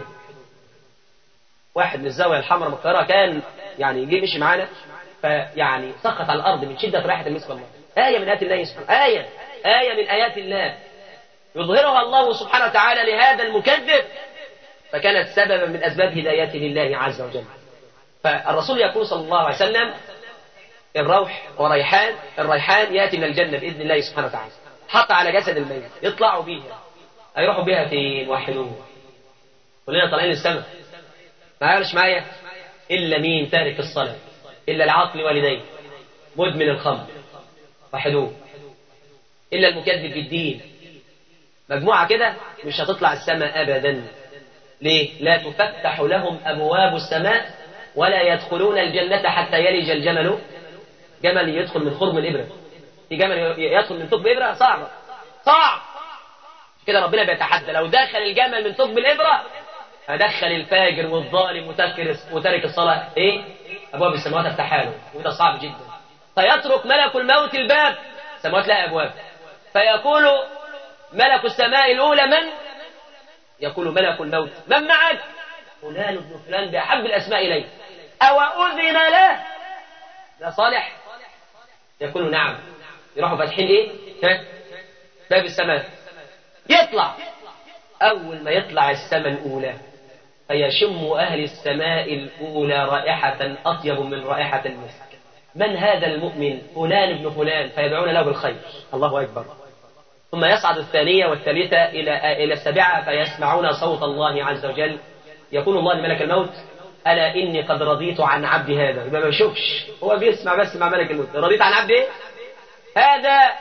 واحد من الزاوية الحمراء من القاهرة كان يعني جه مشي معانا فيعني سقط على الأرض من شدة رائحة المسك والله آية من آيات الله سبحانه آية آية من آيات الله يظهرها الله سبحانه وتعالى لهذا المكذب فكانت سببا من أسباب هدايته لله عز وجل فالرسول يقول صلى الله عليه وسلم الروح وريحان الريحان يأتي من الجنة بإذن الله سبحانه وتعالى حط على جسد الميت يطلعوا بيها هيروحوا بيها في موحدون كلنا طالعين السماء ما قالش معايا إلا مين تارك الصلاة إلا العاقل والديه مدمن الخمر وحدوه إلا المكذب بالدين مجموعة كده مش هتطلع السماء أبدا ليه؟ لا تفتح لهم أبواب السماء ولا يدخلون الجنة حتى يلج الجمل جمل يدخل من خرم الإبرة في جمل يدخل من ثقب إبرة صعبة صعب كده ربنا بيتحدى لو دخل الجمل من ثقب الإبرة هدخل الفاجر والظالم وترك وترك الصلاة إيه؟ أبواب السماوات افتحها له وده صعب جدا فيترك ملك الموت الباب السماوات لها أبواب فيقول ملك السماء الأولى من؟ يقول ملك الموت من معك؟ فلان ابن فلان بأحب الأسماء إليه أو أذن له ده صالح يقول نعم يروحوا فاتحين إيه ها باب السماء يطلع أول ما يطلع السماء الأولى فيشم أهل السماء الأولى رائحة أطيب من رائحة المسك من هذا المؤمن فلان ابن فلان فيدعون له بالخير الله أكبر ثم يصعد الثانية والثالثة إلى إلى السابعة فيسمعون صوت الله عز وجل يقول الله لملك الموت ألا إني قد رضيت عن عبد هذا يبقى ما يشوفش هو بيسمع بس مع ملك الموت رضيت عن عبد إيه؟ هذا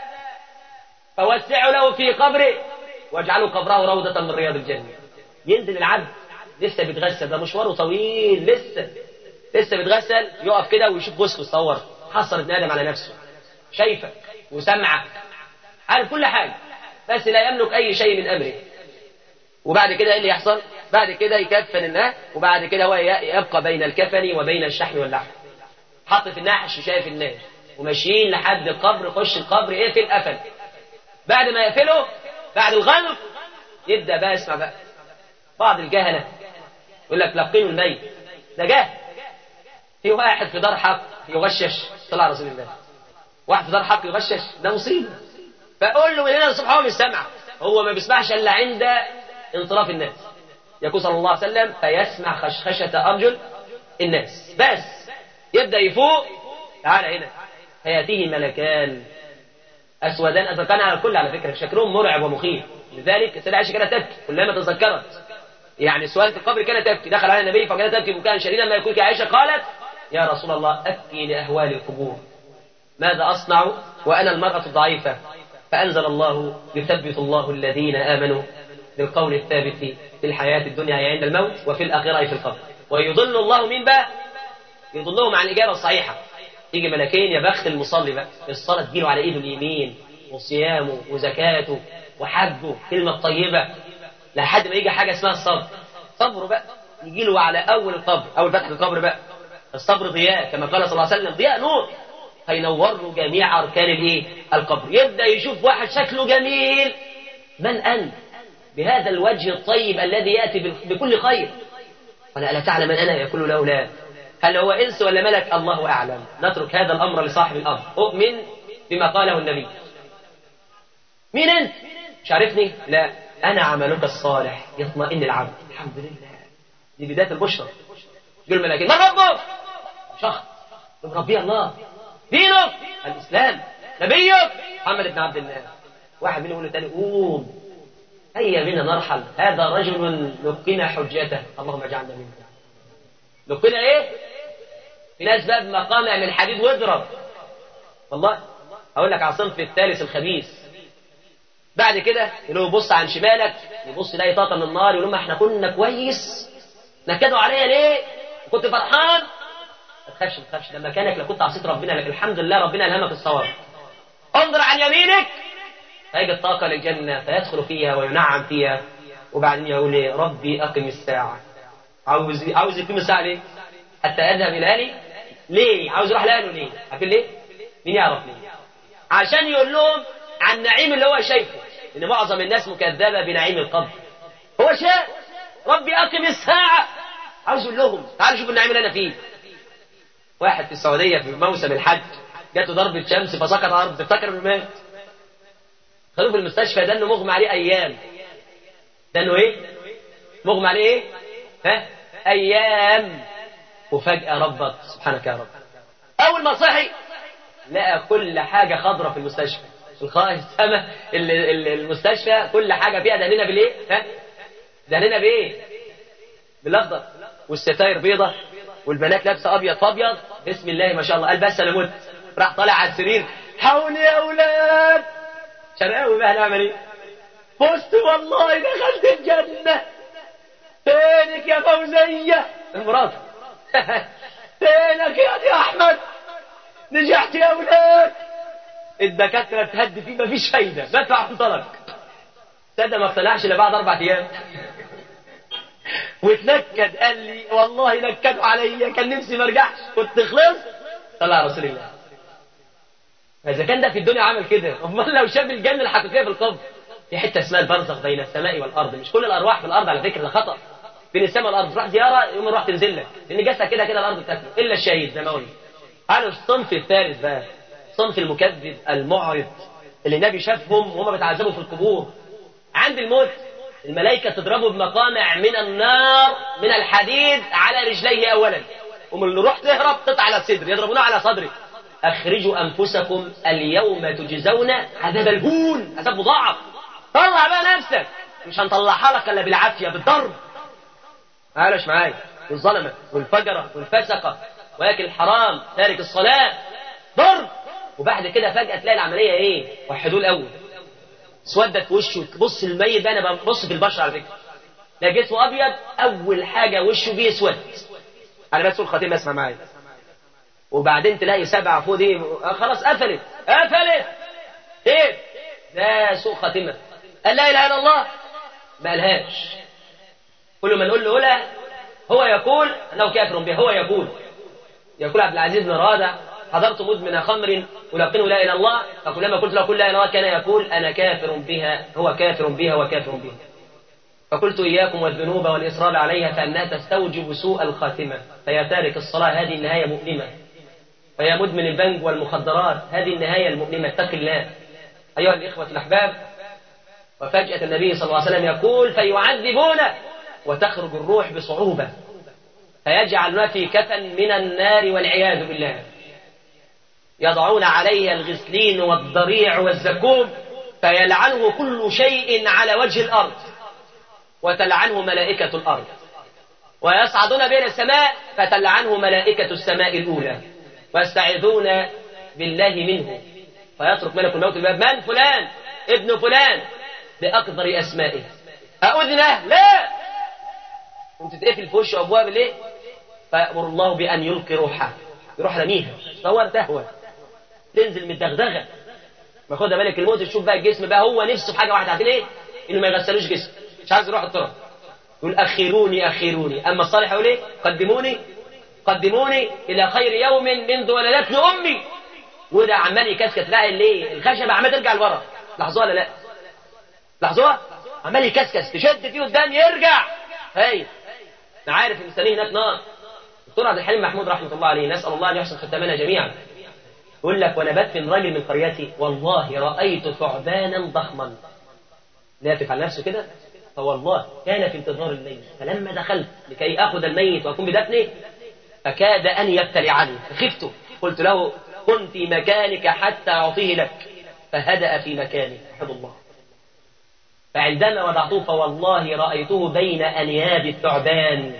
فوسعوا له في قبره واجعلوا قبره روضة من رياض الجنة ينزل العبد لسه بيتغسل ده مشواره طويل لسه لسه بيتغسل يقف كده ويشوف جثته يصور حصل ابن ادم على نفسه شايفك وسمعك عارف كل حاجه بس لا يملك اي شيء من امره وبعد كده ايه اللي يحصل؟ بعد كده يكفن الناس وبعد كده هو يبقى بين الكفن وبين الشحم واللحم حط في النحش وشايف الناس وماشيين لحد القبر خش القبر اقفل قفل بعد ما يقفله بعد الغلق يبدا بقى اسمع بقى بعض الجهله يقول لك لقنوا الميت ده جهل في واحد في دار حق يغشش طلع رسول الله واحد في دار حق يغشش ده مصيبه فقول له من هنا الصبح هو مش سامع هو ما بيسمعش الا عند انصراف الناس يقول صلى الله عليه وسلم فيسمع خشخشة أرجل الناس بس يبدأ يفوق تعال هنا فيأتيه ملكان أسودان أزرقان على الكل على فكرة شكلهم مرعب ومخيف لذلك السيدة عائشة كانت تبكي كلما تذكرت يعني سؤال في القبر كانت تبكي دخل على النبي فكانت تبكي بكاء شديدا ما يقول عائشة قالت يا رسول الله أبكي لأهوال القبور ماذا أصنع وأنا المرأة الضعيفة فأنزل الله يثبت الله الذين آمنوا بالقول الثابت في الحياة الدنيا عند الموت وفي الآخرة في القبر ويضل الله من بقى يضلهم عن الإجابة الصحيحة يجي ملكين يا بخت المصلي بقى الصلاة تجيله على إيده اليمين وصيامه وزكاته وحجه كلمة طيبة لحد ما يجي حاجة اسمها الصبر صبره بقى يجي له على أول القبر أول فتح القبر بقى الصبر ضياء كما قال صلى الله عليه وسلم ضياء نور هينور له جميع أركان الإيه القبر يبدأ يشوف واحد شكله جميل من أنت بهذا الوجه الطيب الذي يأتي بكل خير قال ألا تعلم من أنا يقول له لا هل هو إنس ولا ملك الله أعلم نترك هذا الأمر لصاحب الأمر أؤمن بما قاله النبي مين أنت مش عارفني لا أنا عملك الصالح يطمئن العبد الحمد لله دي بداية البشرى يقول الملائكة من ربك شخص من ربي الله دينك الإسلام نبيك محمد بن عبد الله واحد منهم يقول له تاني قوم هيا بنا نرحل هذا رجل لقنا حجته اللهم اجعلنا منه لقنا ايه في ناس بقى بمقامع من الحديد واضرب والله هقول لك على الصنف الثالث الخبيث بعد كده يقول له بص عن شمالك يبص يلاقي طاقه من النار يقول لهم احنا كنا كويس نكدوا عليا ليه كنت فرحان ما تخافش ما تخافش لما كانك لو كنت عصيت ربنا لكن الحمد لله ربنا الهمك الصواب انظر عن يمينك فيجي الطاقة للجنة فيدخل فيها وينعم فيها وبعدين يقول لي ربي أقم الساعة عاوز عاوز يقيم الساعة ليه؟ حتى أذهب إلى أهلي ليه؟ عاوز يروح لأهله ليه؟ عارفين ليه؟ مين يعرف ليه؟ عشان يقول لهم عن النعيم اللي هو شايفه إن معظم الناس مكذبة بنعيم القبر هو شاف ربي أقم الساعة عاوز يقول لهم تعالوا شوفوا النعيم اللي أنا فيه واحد في السعودية في موسم الحج جاته ضربة شمس فسقط أرض تفتكر انه مات خدوه في المستشفى ده انه مغمى عليه ايام ده انه ايه مغمى عليه ايه ها ايام وفجأة ربط سبحانك يا رب اول ما صحي لقى كل حاجة خضرة في المستشفى الخائف السما المستشفى كل حاجة فيها دهننا بالايه ها دهننا بايه بالاخضر والستاير بيضة والبنات لابسة ابيض فابيض بسم الله ما شاء الله قال بس انا مت راح طالع على السرير حولي يا اولاد شرقاوي بقى نعمل ايه فزت والله دخلت الجنة فينك يا فوزية المراد فينك يا دي أحمد نجحت يا أولاد الدكاترة تهد فيه مفيش فايدة بدفع عن طلق تصدق ما اقتنعش إلا بعد أربع أيام واتنكد قال لي والله نكدوا عليا كان نفسي ما ارجعش كنت خلصت طلع رسول الله فإذا كان ده في الدنيا عمل كده أمال لو شاف الجنة الحقيقية في القبر في حتة اسمها البرزخ بين السماء والأرض مش كل الأرواح في الأرض على فكرة ده خطأ بين السماء والارض تروح زياره يوم يروح تنزل لك لان جسد كده كده الارض بتاكله الا الشهيد زي ما قلنا قالوا الصنف الثالث بقى صنف المكذب المعرض اللي النبي شافهم وهم بيتعذبوا في القبور عند الموت الملائكة تضربه بمقامع من النار من الحديد على رجليه أولا ومن اللي روح تهرب تقطع على الصدر يضربونه على صدره أخرجوا أنفسكم اليوم تجزون عذاب الهون عذاب مضاعف طلع بقى نفسك مش هنطلعها لك إلا بالعافية بالضرب معلش معايا والظلمة والفجرة والفسقة واكل الحرام تارك الصلاة ضرب وبعد كده فجأة تلاقي العملية ايه وحدوه الأول اسودت في وشه تبص الميت ده انا ببص في البشر على فكرة لا جسمه أبيض أول حاجة وشه بيه اسود أنا بس الخاتمة اسمع معايا وبعدين تلاقي سبعة فوق دي آه خلاص قفلت قفلت ايه ده سوء خاتمة قال لا إله إلا الله ما قالهاش كل ما نقول له لا هو يقول أنه كافر بها هو يقول يقول عبد العزيز بن رادع حضرت مدمن خمر ولقنه لا اله الا الله فكلما قلت له قل لا اله الا الله كان يقول انا كافر بها هو كافر بها وكافر بها فقلت اياكم والذنوب والاصرار عليها فانها تستوجب سوء الخاتمه فيا تارك الصلاه هذه النهايه مؤلمه فيا مدمن البنج والمخدرات هذه النهايه المؤلمه اتق الله ايها الاخوه الاحباب وفجاه النبي صلى الله عليه وسلم يقول فيعذبونه وتخرج الروح بصعوبه فيجعلنا في كفن من النار والعياذ بالله يضعون عليه الغسلين والضريع والزكوم فيلعنه كل شيء على وجه الأرض وتلعنه ملائكة الأرض ويصعدون بين السماء فتلعنه ملائكة السماء الأولى ويستعيذون بالله منه فيترك ملك الموت الباب من فلان ابن فلان بأقدر أسمائه أؤذنه لا قمت تقفل في وشه أبواب ليه فيأمر الله بأن يلقي روحه يروح رميها تصور تهوى تنزل من الدغدغه باخدها ملك الموت تشوف بقى الجسم بقى هو نفسه في حاجه واحده عارفين ايه؟ انه ما يغسلوش جسم مش عايز يروح التراب يقول اخروني اخروني اما الصالح يقول ايه؟ قدموني قدموني الى خير يوم منذ ولدتني امي وده عمال يكسكس تلاقي ليه؟ الخشبه عمال ترجع لورا لاحظوها ولا لا؟ لاحظوها؟ عمال يكسكس تشد فيه قدام يرجع هاي انا عارف المستنيه هناك نار دكتور عبد الحليم محمود رحمه الله عليه نسال الله ان يحسن ختامنا جميعا يقول لك وانا بدفن راجل من قريتي والله رايت ثعبانا ضخما لافف على نفسه كده فوالله كان في انتظار الليل فلما دخلت لكي اخذ الميت واكون بدفنه فكاد ان يبتلعني فخفت قلت له كن في مكانك حتى اعطيه لك فهدأ في مكانه رحمه الله فعندما وضعته فوالله رأيته بين أنياب الثعبان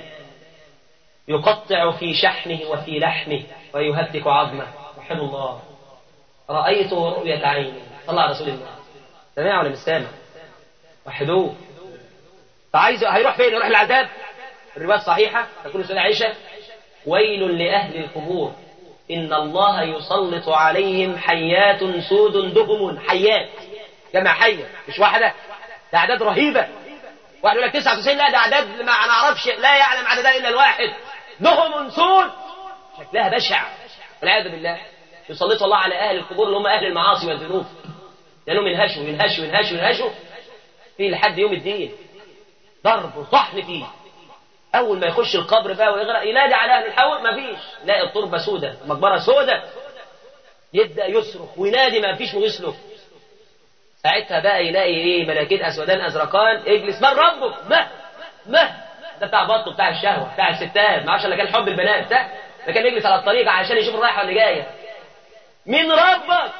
يقطع في شحمه وفي لحمه ويهتك عظمه رحم الله رأيته رؤية عيني صلى على رسول الله سمع ولا مش سامع وحدوه فعايز هيروح فين يروح العذاب الرواية الصحيحة تقول سيدة عائشة ويل لأهل القبور إن الله يسلط عليهم حيات سود دهم حيات جمع حية مش واحدة ده أعداد رهيبة واحد يقول لك 99 لا ده أعداد ما نعرفش لا يعلم عددها إلا الواحد دهم سود شكلها بشع والعياذ بالله يسلط الله على اهل القبور اللي هم اهل المعاصي والذنوب لانهم ينهشوا ينهشوا ينهشوا ينهشوا فيه لحد يوم الدين ضرب وطحن فيه اول ما يخش القبر بقى ويغرق ينادي على اهل الحول ما فيش لاقي التربه سودة المقبره سودة يبدا يصرخ وينادي ما فيش ويسلك ساعتها بقى يلاقي ايه ملاكين اسودان ازرقان اجلس من ربك ما ما ده بتاع بطه بتاع الشهوه بتاع الستات ما عادش الا كان حب البنات ده ده كان يجلس على الطريق عشان يشوف الرايحه واللي جايه من ربك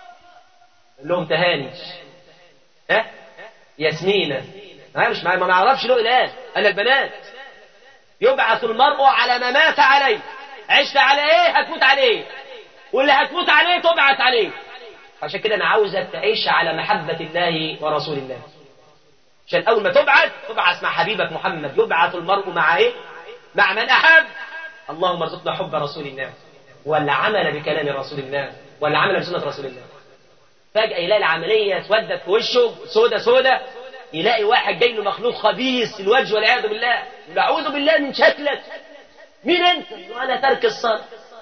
قال لهم تهاني ها ياسمينة أنا مش ما نعرفش له إله أنا البنات يبعث المرء على ما مات عليه عشت على إيه هتموت عليه واللي هتموت عليه تبعث عليه عشان كده أنا عاوزك تعيش على محبة الله ورسول الله عشان أول ما تبعث تبعث مع حبيبك محمد يبعث المرء مع إيه مع من أحب اللهم ارزقنا حب رسول الله والعمل بكلام رسول الله والعمل بسنة رسول الله فجأة يلاقي العملية اسودت في وشه سودة سودة يلاقي واحد جاي له مخلوق خبيث الوجه والعياذ بالله أعوذ بالله من شكلك مين أنت؟ وأنا ترك الصلاة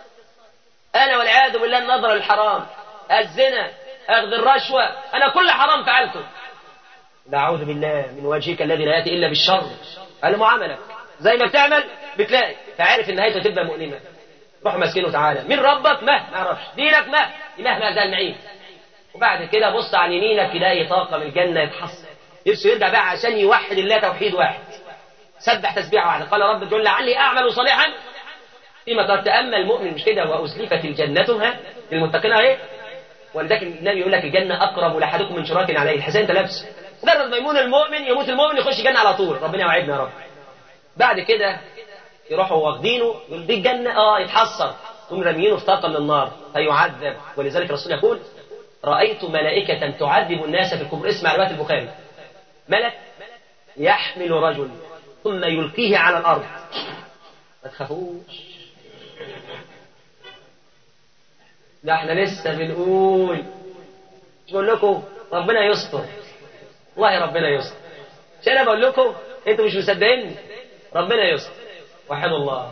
أنا والعياذ بالله النظر الحرام الزنا أخذ الرشوة أنا كل حرام فعلته أعوذ بالله من وجهك الذي لا يأتي إلا بالشر قال معاملك زي ما بتعمل بتلاقي فعارف إن نهايته تبقى مؤلمة روح مسكينه تعالى مين ربك ما ما اعرفش دينك ما مهما زال معين وبعد كده بص عن يمينك تلاقي طاقة من الجنة يتحصل نفسه يرجع بقى عشان يوحد الله توحيد واحد سبح تسبيحة واحدة قال رب جل لعلي أعمل صالحا فيما ترك تأمل المؤمن مش كده وأزلفت الجنة ها للمتقين اهي ولذلك النبي يقول لك الجنة أقرب لأحدكم من شراك عليه الحسين أنت لابسه مجرد ما يمون المؤمن يموت المؤمن يخش الجنة على طول ربنا يوعدنا يا رب بعد كده يروحوا واخدينه يقول دي الجنة اه يتحصر ثم رميينه في طاقة من النار فيعذب ولذلك الرسول يقول رأيت ملائكة تعذب الناس في القبور اسمع رواية البخاري ملك يحمل رجل ثم يلقيه على الأرض ما تخافوش ده احنا لسه بنقول مش بقول لكم ربنا يستر والله ربنا يستر مش انا بقول لكم انتوا مش مصدقيني ربنا يستر وحد الله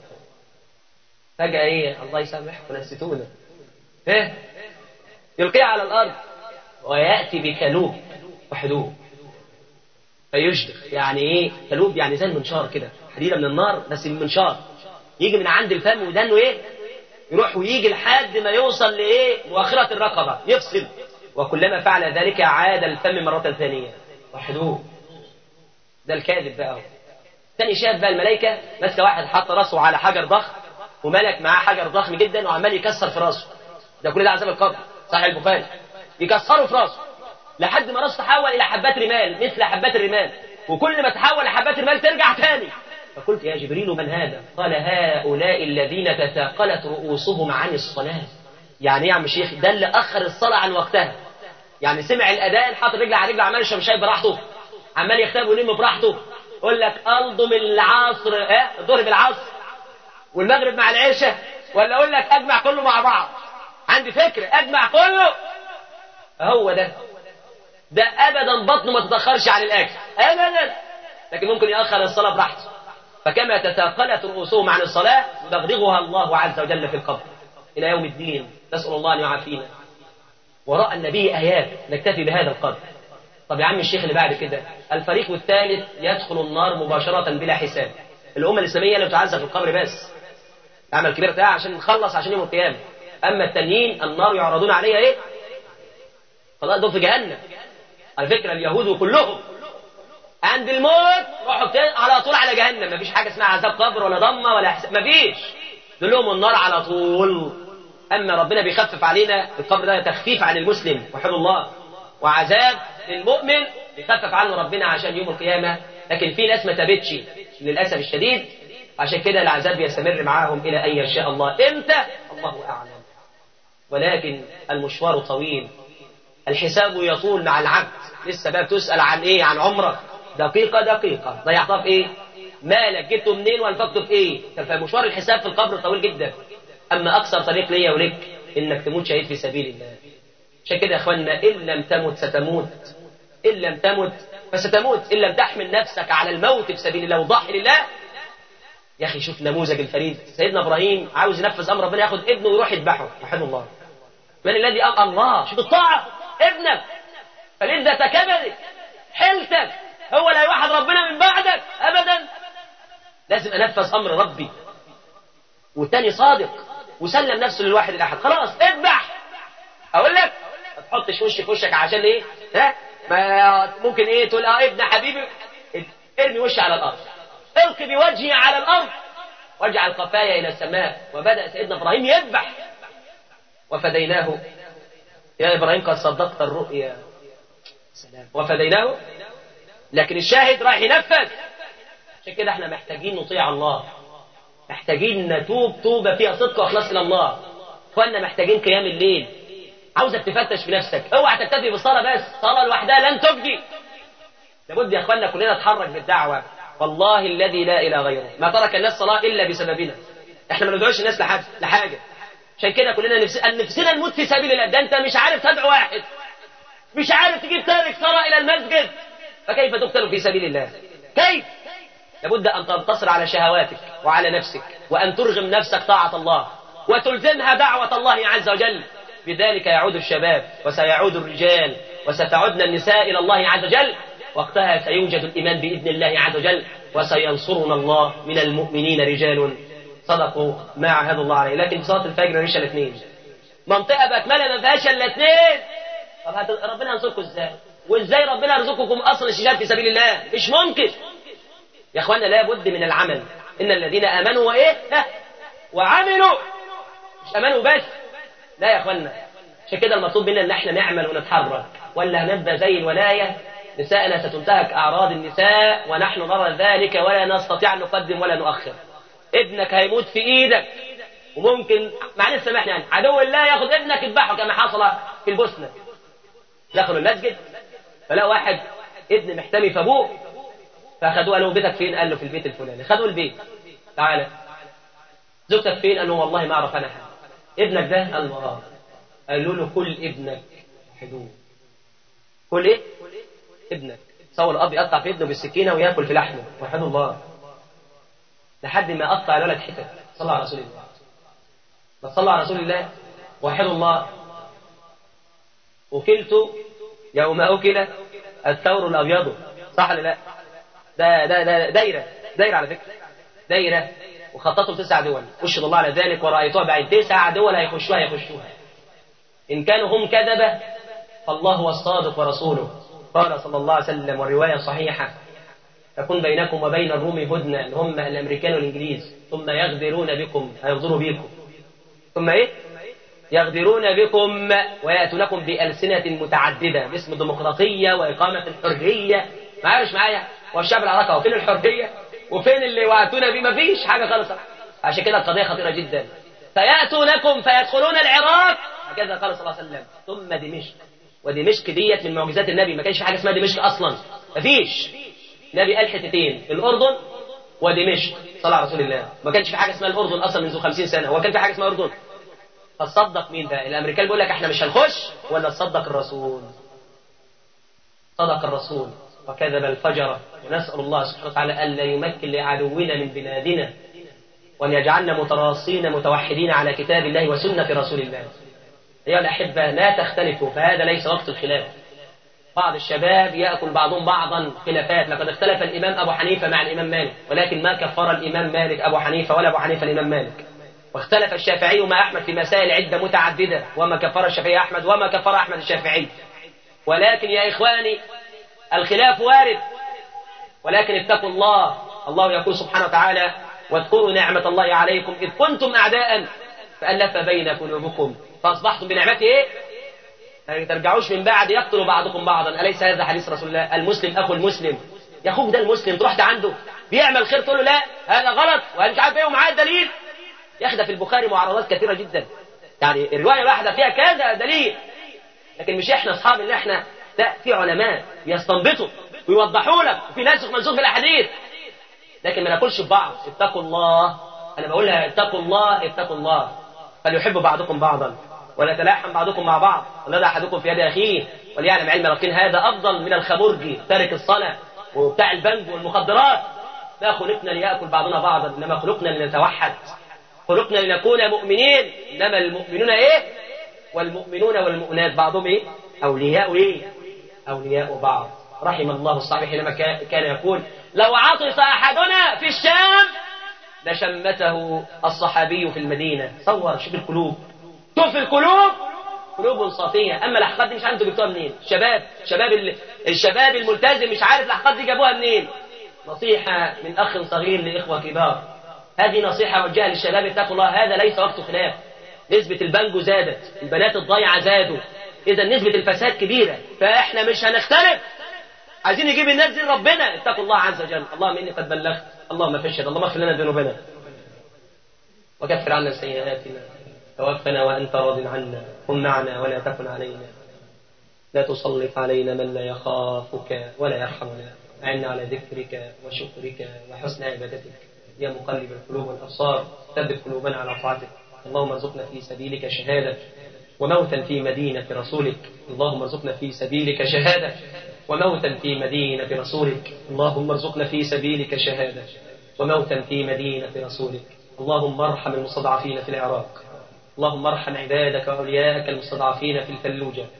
فجأة ايه الله يسامحكم نسيتونا ايه يلقيه على الارض ويأتي بكلوب وحدوب فيشدق يعني ايه كلوب يعني زي المنشار كده حديدة من النار بس المنشار يجي من عند الفم ودانه ايه يروح ويجي لحد ما يوصل لايه مؤخرة الرقبة يفصل وكلما فعل ذلك عاد الفم مرة ثانية وحدوه ده الكاذب بقى هو تاني شاف بقى الملائكة ماسكة واحد حط راسه على حجر ضخم وملك معاه حجر ضخم جدا وعمال يكسر في راسه ده كل ده عذاب القبر صحيح البخاري يكسره في راسه لحد ما راسه تحول الى حبات رمال مثل حبات الرمال وكل ما تحول لحبات الرمال ترجع تاني فقلت يا جبريل من هذا قال هؤلاء الذين تثاقلت رؤوسهم عن الصلاة يعني ايه يا عم شيخ ده اللي أخر الصلاة عن وقتها يعني سمع الأذان حاطط رجل على رجل عمال يشرب شاي براحته عمال يختب ويلم براحته يقول لك ألضم العصر اه الظهر بالعصر والمغرب مع العشاء ولا أقول لك أجمع كله مع بعض عندي فكرة أجمع كله هو ده ده أبدا بطنه ما تتأخرش عن الأكل أبدا لكن ممكن يأخر الصلاة براحته فكما تثاقلت رؤوسهم عن الصلاة يبغضها الله عز وجل في القبر إلى يوم الدين نسأل الله أن يعافينا وراء النبي آيات نكتفي بهذا القدر طب يا عم الشيخ اللي بعد كده الفريق الثالث يدخل النار مباشرة بلا حساب الأمة الإسلامية اللي بتعذب في القبر بس عمل كبير بتاعها عشان نخلص عشان يوم القيامة أما التانيين النار يعرضون عليها إيه خلاص دول في جهنم على فكرة اليهود كلهم عند الموت روحوا على طول على جهنم مفيش حاجة اسمها عذاب قبر ولا ضمة ولا حساب مفيش دول لهم النار على طول أما ربنا بيخفف علينا القبر ده تخفيف عن المسلم وحد الله وعذاب للمؤمن بيخفف عنه ربنا عشان يوم القيامة لكن في ناس ما تابتش للأسف الشديد عشان كده العذاب يستمر معاهم إلى أن يشاء الله إمتى الله أعلم ولكن المشوار طويل الحساب يطول مع العبد لسه بقى بتسأل عن إيه عن عمرك دقيقة دقيقة ضيعتها في إيه مالك جبته منين وانفقته في إيه فمشوار الحساب في القبر طويل جدا أما أقصر طريق ليا ولك إنك تموت شهيد في سبيل الله عشان كده يا إخواننا إن لم تمت ستموت إن لم تمت فستموت إن لم تحمل نفسك على الموت في سبيل الله وضحي لله يا أخي شوف نموذج الفريد سيدنا إبراهيم عاوز ينفذ أمر ربنا ياخد ابنه ويروح يذبحه رحمه الله من الذي أمر الله شوف الطاعة ابنك فلذة كبدك حلتك هو لا يوحد ربنا من بعدك أبدا لازم أنفذ أمر ربي والتاني صادق وسلم نفسه للواحد الأحد خلاص اذبح أقول لك ما تحطش وشك في وشك عشان إيه ها ما ممكن إيه تقول أه ابن حبيبي ارمي وشي على الأرض القي بوجهي على الأرض واجعل قفايا إلى السماء وبدأ سيدنا إبراهيم يذبح وفديناه يا إبراهيم قد صدقت الرؤيا سلام وفديناه لكن الشاهد رايح ينفذ عشان كده احنا محتاجين نطيع الله محتاجين نتوب توبة فيها صدق وإخلاص إلى الله اخوانا محتاجين قيام الليل عاوزك تفتش في نفسك اوعى تكتفي بالصلاة بس صلاة لوحدها لن تجدي لابد يا اخوانا كلنا نتحرك بالدعوة والله الذي لا إله غيره ما ترك الناس صلاة إلا بسببنا احنا ما ندعوش الناس لحاجة لحاجة عشان كده كلنا نفس... نفسنا نموت في سبيل الله ده انت مش عارف تدعو واحد مش عارف تجيب تارك صلاة إلى المسجد فكيف تقتل في سبيل الله كيف لابد أن تنتصر على شهواتك وعلى نفسك وأن ترغم نفسك طاعة الله وتلزمها دعوة الله عز وجل بذلك يعود الشباب وسيعود الرجال وستعدن النساء إلى الله عز وجل وقتها سيوجد الإيمان بإذن الله عز وجل وسينصرنا الله من المؤمنين رجال صدقوا ما عهدوا الله عليه لكن صلاة الفجر مش الاثنين منطقة بكملة ما فيهاش الا اثنين طب هت- ربنا ينصركم ازاي؟ وازاي ربنا يرزقكم اصلا الشجاع في سبيل الله؟ مش ممكن يا اخوانا لابد من العمل ان الذين امنوا وايه؟ ها؟ وعملوا مش امنوا بس لا يا اخوانا عشان كده المطلوب منا ان احنا نعمل ونتحرك ولا هنبقى زي الولايه نساءنا ستنتهك اعراض النساء ونحن نرى ذلك ولا نستطيع ان نقدم ولا نؤخر ابنك هيموت في ايدك وممكن معلش سامحني يعني عدو الله ياخد ابنك يذبحه كما حصل في البوسنه دخلوا المسجد فلا واحد ابن محتمي في ابوه فاخدوه قالوا بيتك فين؟ قال له في البيت الفلاني خدوه البيت تعالى زوجتك فين؟ قال له والله ما اعرف انا حاجه ابنك ده؟ قال له اه قالوا له كل ابنك حدود كل ايه؟ ابنك تصور الاب يقطع في ابنه بالسكينه وياكل في لحمه وحد الله لحد ما قطع الولد حتت صلى على رسول الله ما صلى على رسول الله وحد الله أكلت يوم أكل الثور الأبيض صح ولا لا؟ ده ده ده دايرة دايرة على فكرة دايرة وخططوا تسع دول أشهد الله على ذلك ورأيتها بعين تسع دول هيخشوها هيخشوها إن كانوا هم كذبة فالله هو الصادق ورسوله قال صلى الله عليه وسلم والرواية صحيحة تكون بينكم وبين الروم هدنة اللي هم الأمريكان والإنجليز ثم يغدرون بكم هيغدروا بكم ثم إيه؟ يغدرون بكم ويأتونكم بألسنة متعددة باسم الديمقراطية وإقامة الحرية معايا مش معايا والشعب العراقي وفين الحرية وفين اللي وعدتونا بيه مفيش حاجة خالص عشان كده القضية خطيرة جدا فيأتونكم فيدخلون العراق هكذا قال صلى الله عليه وسلم ثم دمشق ودمشق ديت من معجزات النبي ما كانش في حاجة اسمها دمشق أصلا مفيش النبي قال حتتين الأردن ودمشق صلى على رسول الله ما كانش في حاجة اسمها الأردن أصلا منذ خمسين سنة هو كان في حاجة اسمها أردن فتصدق مين بقى الامريكان بيقول لك احنا مش هنخش ولا تصدق الرسول صدق الرسول وكذب الفجر ونسال الله سبحانه وتعالى الا يمكن لعدونا من بلادنا وان يجعلنا متراصين متوحدين على كتاب الله وسنه رسول الله ايها الاحبه لا تختلفوا فهذا ليس وقت الخلاف بعض الشباب ياكل بعضهم بعضا خلافات لقد اختلف الامام ابو حنيفه مع الامام مالك ولكن ما كفر الامام مالك ابو حنيفه ولا ابو حنيفه الامام مالك واختلف الشافعي مع أحمد في مسائل عدة متعددة وما كفر الشافعي أحمد وما كفر أحمد الشافعي ولكن يا إخواني الخلاف وارد ولكن اتقوا الله الله يقول سبحانه وتعالى واذكروا نعمة الله عليكم إذ كنتم أعداء فألف بين قلوبكم فأصبحتم بنعمته إيه؟ يعني ترجعوش من بعد يقتل بعضكم بعضا أليس هذا حديث رسول الله المسلم أخو المسلم يا أخوك ده المسلم تروح عنده بيعمل خير تقول له لا هذا غلط ومش عارف ايه ومعاه دليل ياخد في البخاري معارضات كثيره جدا يعني الروايه الواحده فيها كذا دليل لكن مش احنا اصحاب اللي احنا لا في علماء يستنبطوا ويوضحوا لك وفي ناس منسوخ في الاحاديث لكن ما ناكلش ببعض اتقوا الله انا بقولها اتقوا الله اتقوا الله فليحب بعضكم بعضا ولا يتلاحم بعضكم مع بعض ولا احدكم في يد اخيه وليعلم علم اليقين هذا افضل من الخمرجي تارك الصلاه وبتاع البنج والمخدرات لا خلقنا ليأكل بعضنا بعضا إنما خلقنا لنتوحد خلقنا لنكون مؤمنين إنما المؤمنون إيه والمؤمنون والمؤمنات بعضهم إيه أولياء إيه أولياء بعض رحم الله الصحابي حينما كان يقول لو عطس أحدنا في الشام لشمته الصحابي في المدينة صور شوف القلوب شوف القلوب قلوب صافية أما الأحقاد دي مش عارف انتوا جبتوها منين شباب شباب ال... الشباب الملتزم مش عارف الأحقاد دي جابوها منين نصيحة من أخ صغير لإخوة كبار هذه نصيحة وجهها للشباب اتقوا الله هذا ليس وقت خلاف نسبة البنجو زادت البنات الضايعة زادوا إذا نسبة الفساد كبيرة فإحنا مش هنختلف عايزين نجيب الناس دي ربنا اتقوا الله عز وجل اللهم إني قد بلغت اللهم فشهد اللهم اغفر لنا ذنوبنا وكفر عنا سيئاتنا توفنا وأنت راض عنا كن معنا ولا تكن علينا لا تسلط علينا من لا يخافك ولا يرحمنا أعنا على ذكرك وشكرك وحسن عبادتك يا مقلب القلوب والأبصار ثبت قلوبنا على طاعتك اللهم ارزقنا في سبيلك شهادة وموتا في مدينة رسولك اللهم ارزقنا في سبيلك شهادة وموتا في مدينة رسولك اللهم ارزقنا في سبيلك شهادة وموتا في مدينة رسولك اللهم ارحم المستضعفين في العراق اللهم ارحم عبادك وأولياءك المستضعفين في الفلوجة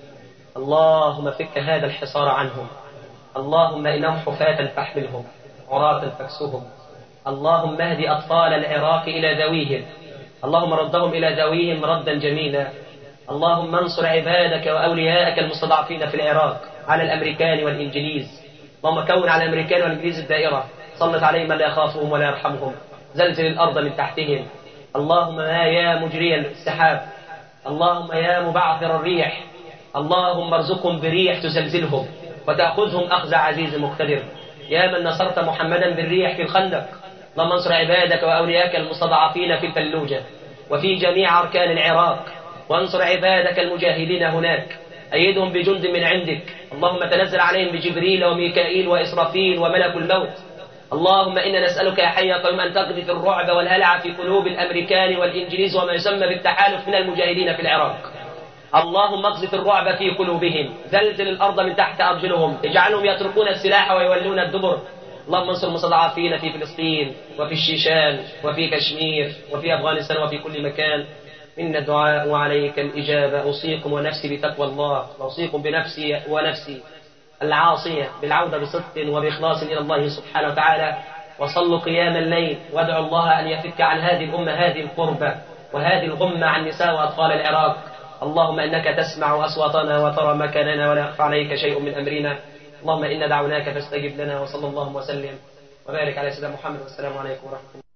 اللهم فك هذا الحصار عنهم اللهم إنهم حفاة فاحملهم عراة فاكسهم اللهم اهد أطفال العراق إلى ذويهم اللهم ردهم إلى ذويهم ردا جميلا اللهم انصر عبادك وأولياءك المستضعفين في العراق على الأمريكان والإنجليز اللهم كون على الأمريكان والإنجليز الدائرة سلط عليهم من لا يخافهم ولا يرحمهم زلزل الأرض من تحتهم اللهم يا مجري السحاب اللهم يا مبعثر الريح اللهم ارزقهم بريح تزلزلهم وتأخذهم أخذ عزيز مقتدر يا من نصرت محمدا بالريح في الخندق اللهم انصر عبادك وأولياك المستضعفين في الفلوجة وفي جميع أركان العراق وانصر عبادك المجاهدين هناك أيدهم بجند من عندك اللهم تنزل عليهم بجبريل وميكائيل وإسرافيل وملك الموت اللهم إنا نسألك يا حي يا قيوم أن تقذف الرعب والهلع في قلوب الأمريكان والإنجليز وما يسمى بالتحالف من المجاهدين في العراق اللهم اقذف الرعب في قلوبهم زلزل الأرض من تحت أرجلهم اجعلهم يتركون السلاح ويولون الدبر اللهم انصر المستضعفين في فلسطين وفي الشيشان وفي كشمير وفي أفغانستان وفي كل مكان إن الدعاء وعليك الإجابة أوصيكم ونفسي بتقوى الله وأوصيكم بنفسي ونفسي العاصية بالعودة بصدق وبإخلاص إلى الله سبحانه وتعالى وصلوا قيام الليل وادعوا الله أن يفك عن هذه الأمة هذه القربة وهذه الغمة عن نساء وأطفال العراق اللهم إنك تسمع أصواتنا وترى مكاننا ولا يخفى عليك شيء من أمرنا اللهم إنا دعوناك فاستجب لنا وصلى الله وسلم وبارك على سيدنا محمد والسلام عليكم ورحمة الله